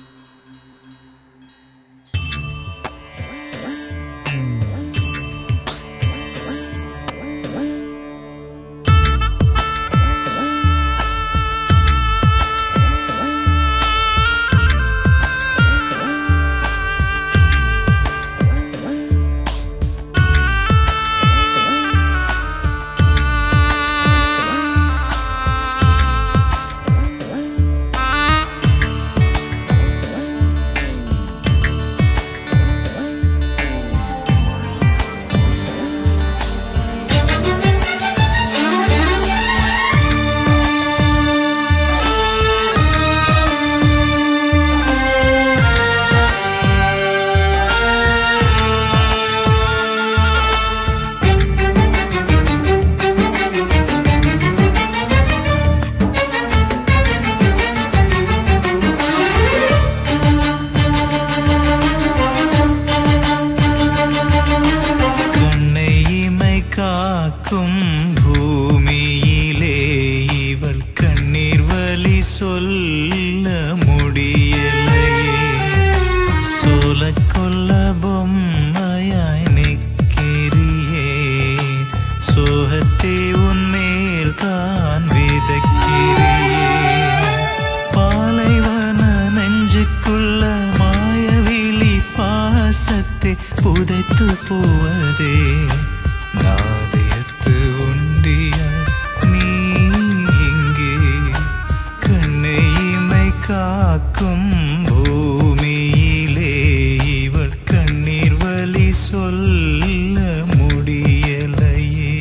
கண்ணை இமை காக்கும் பூமியிலே இவள் கண்ணீர் வலி சொல்ல முடியலையே சோல கொல்ல பொம்மையாய் நிற்கிறியே சோகத்தை உன்மேல் தான் விதக்கிறியே பாலைவன நெஞ்சுக்குள்ள மாயவிழி பாசத்தை புதைத்து போவதே நாதயத்து உண்டிய நீ இங்கே கண்ணை இமை காக்கும் பூமியிலே இவள் கண்ணீர் வலி சொல்ல முடியலையே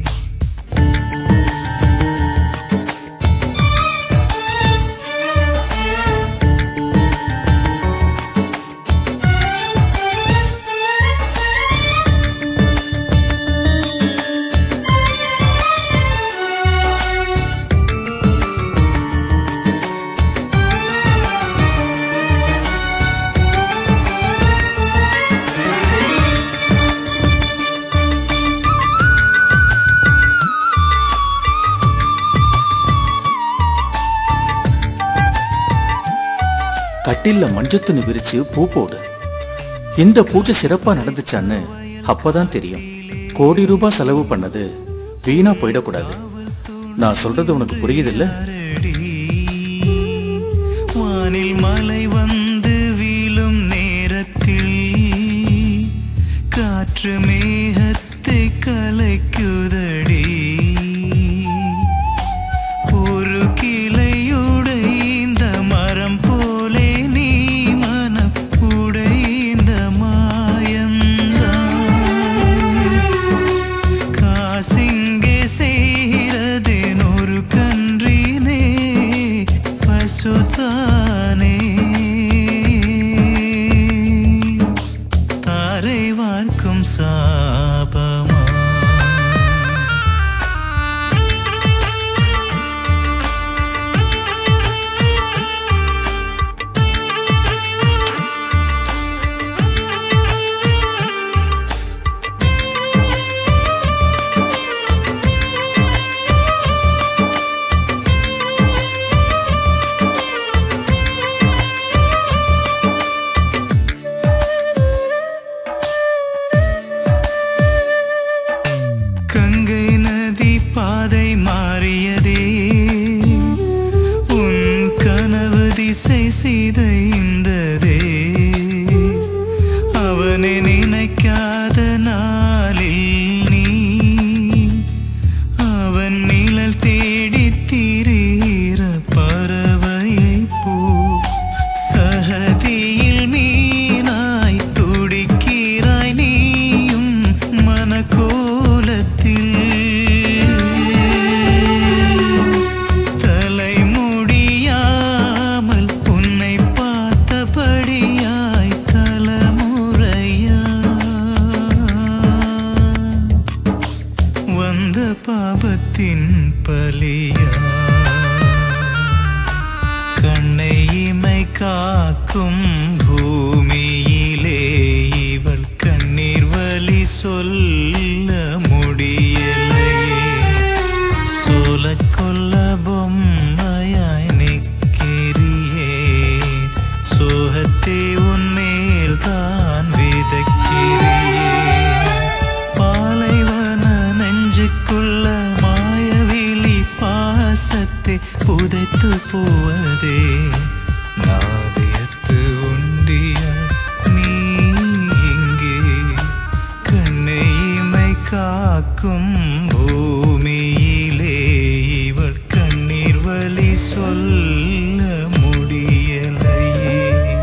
கட்டில்ல மஞ்சத்துணி விரிச்சு பூ போடு இந்த பூஜை சிறப்பா நடந்துச்சான்னு அப்பதான் தெரியும் கோடி ரூபாய் செலவு பண்ணது வீணா போயிடக்கூடாது நான் சொல்றது உனக்கு புரியுதில்ல வானில் மழை வந்து வீழும் நேரத்தில் காற்று மேகத்தை கலைக்குதடி ஒரு கிளையுடைந்த மரம் போலே நீ மனம் உடைந்த மாயந்தான் காசிங்கே செய்கிறதேன் ஒரு கன்றினே பசுதானே நதியில் மீனாய் துடிக்கிறாய் நீயும் மனக்கோலத்தில் தலைமுடியாமல் உன்னை பார்த்தபடியாய் தலைமுறையா வந்த பாபத்தின் பலியா கண்ணை இமை காக்கும் பூமியிலே இவள் கண்ணீர் வலி சொல்ல முடியலையே சோல கொல்ல பொம்மையாய் நிற்கிறியே சோகத்தை உன்மேல் தான் விதக்கிறியே பாலைவன நெஞ்சுக்குள்ள மாயவிழி பாசத்தை புதைத்து போவதே நாதயத்து உண்டிய நீ இங்கே கண்ணை இமை காக்கும் பூமியிலே இவள் கண்ணீர் வலி சொல்ல முடியலையே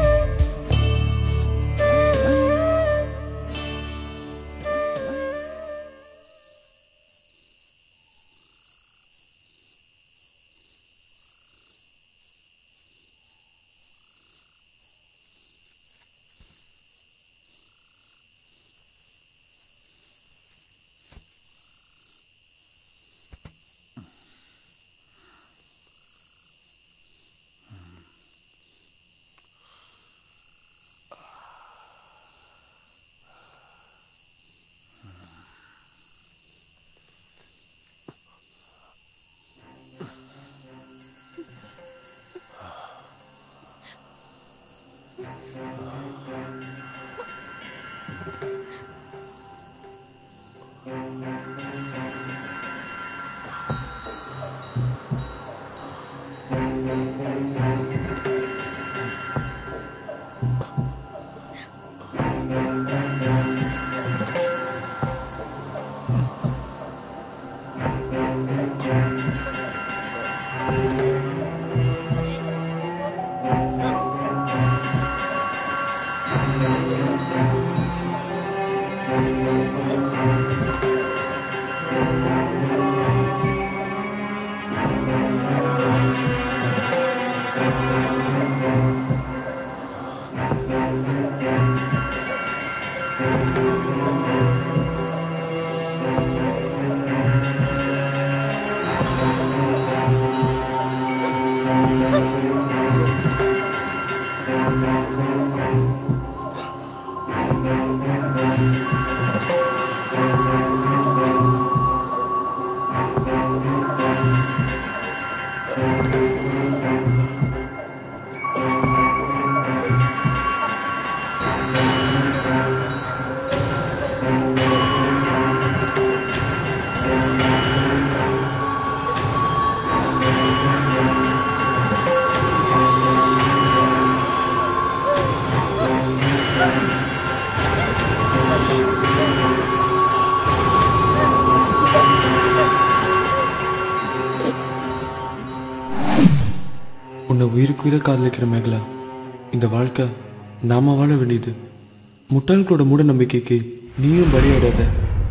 உன்னை உயிருக்கு உயிரை காதலிக்கிற மேகலா இந்த வாழ்க்கை நாம வாழ வேண்டியது முட்டாள்களோட மூட நம்பிக்கைக்கு நீயும் பலியாடாத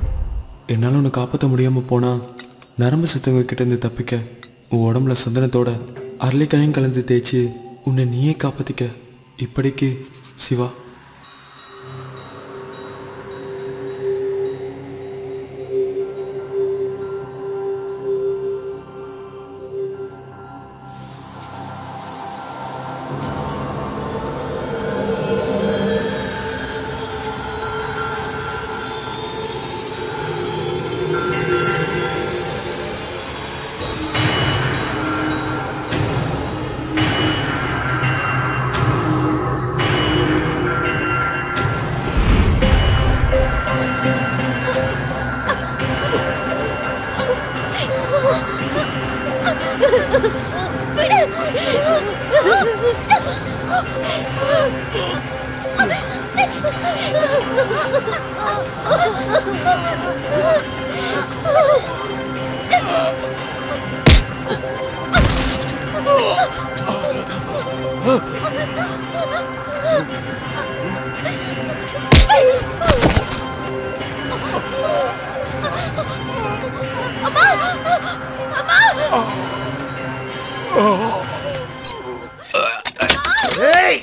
என்னால் உன்னை காப்பாற்ற முடியாமல் போனா நரம்பு சத்தவங்க கிட்ட இருந்து தப்பிக்க உன் உடம்புல சந்தனத்தோட அரளிக்காயும் கலந்து தேய்ச்சி உன்னை நீயே காப்பாத்திக்க இப்படிக்கு சிவா விடு ஏய்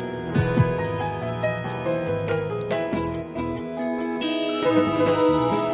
ஆ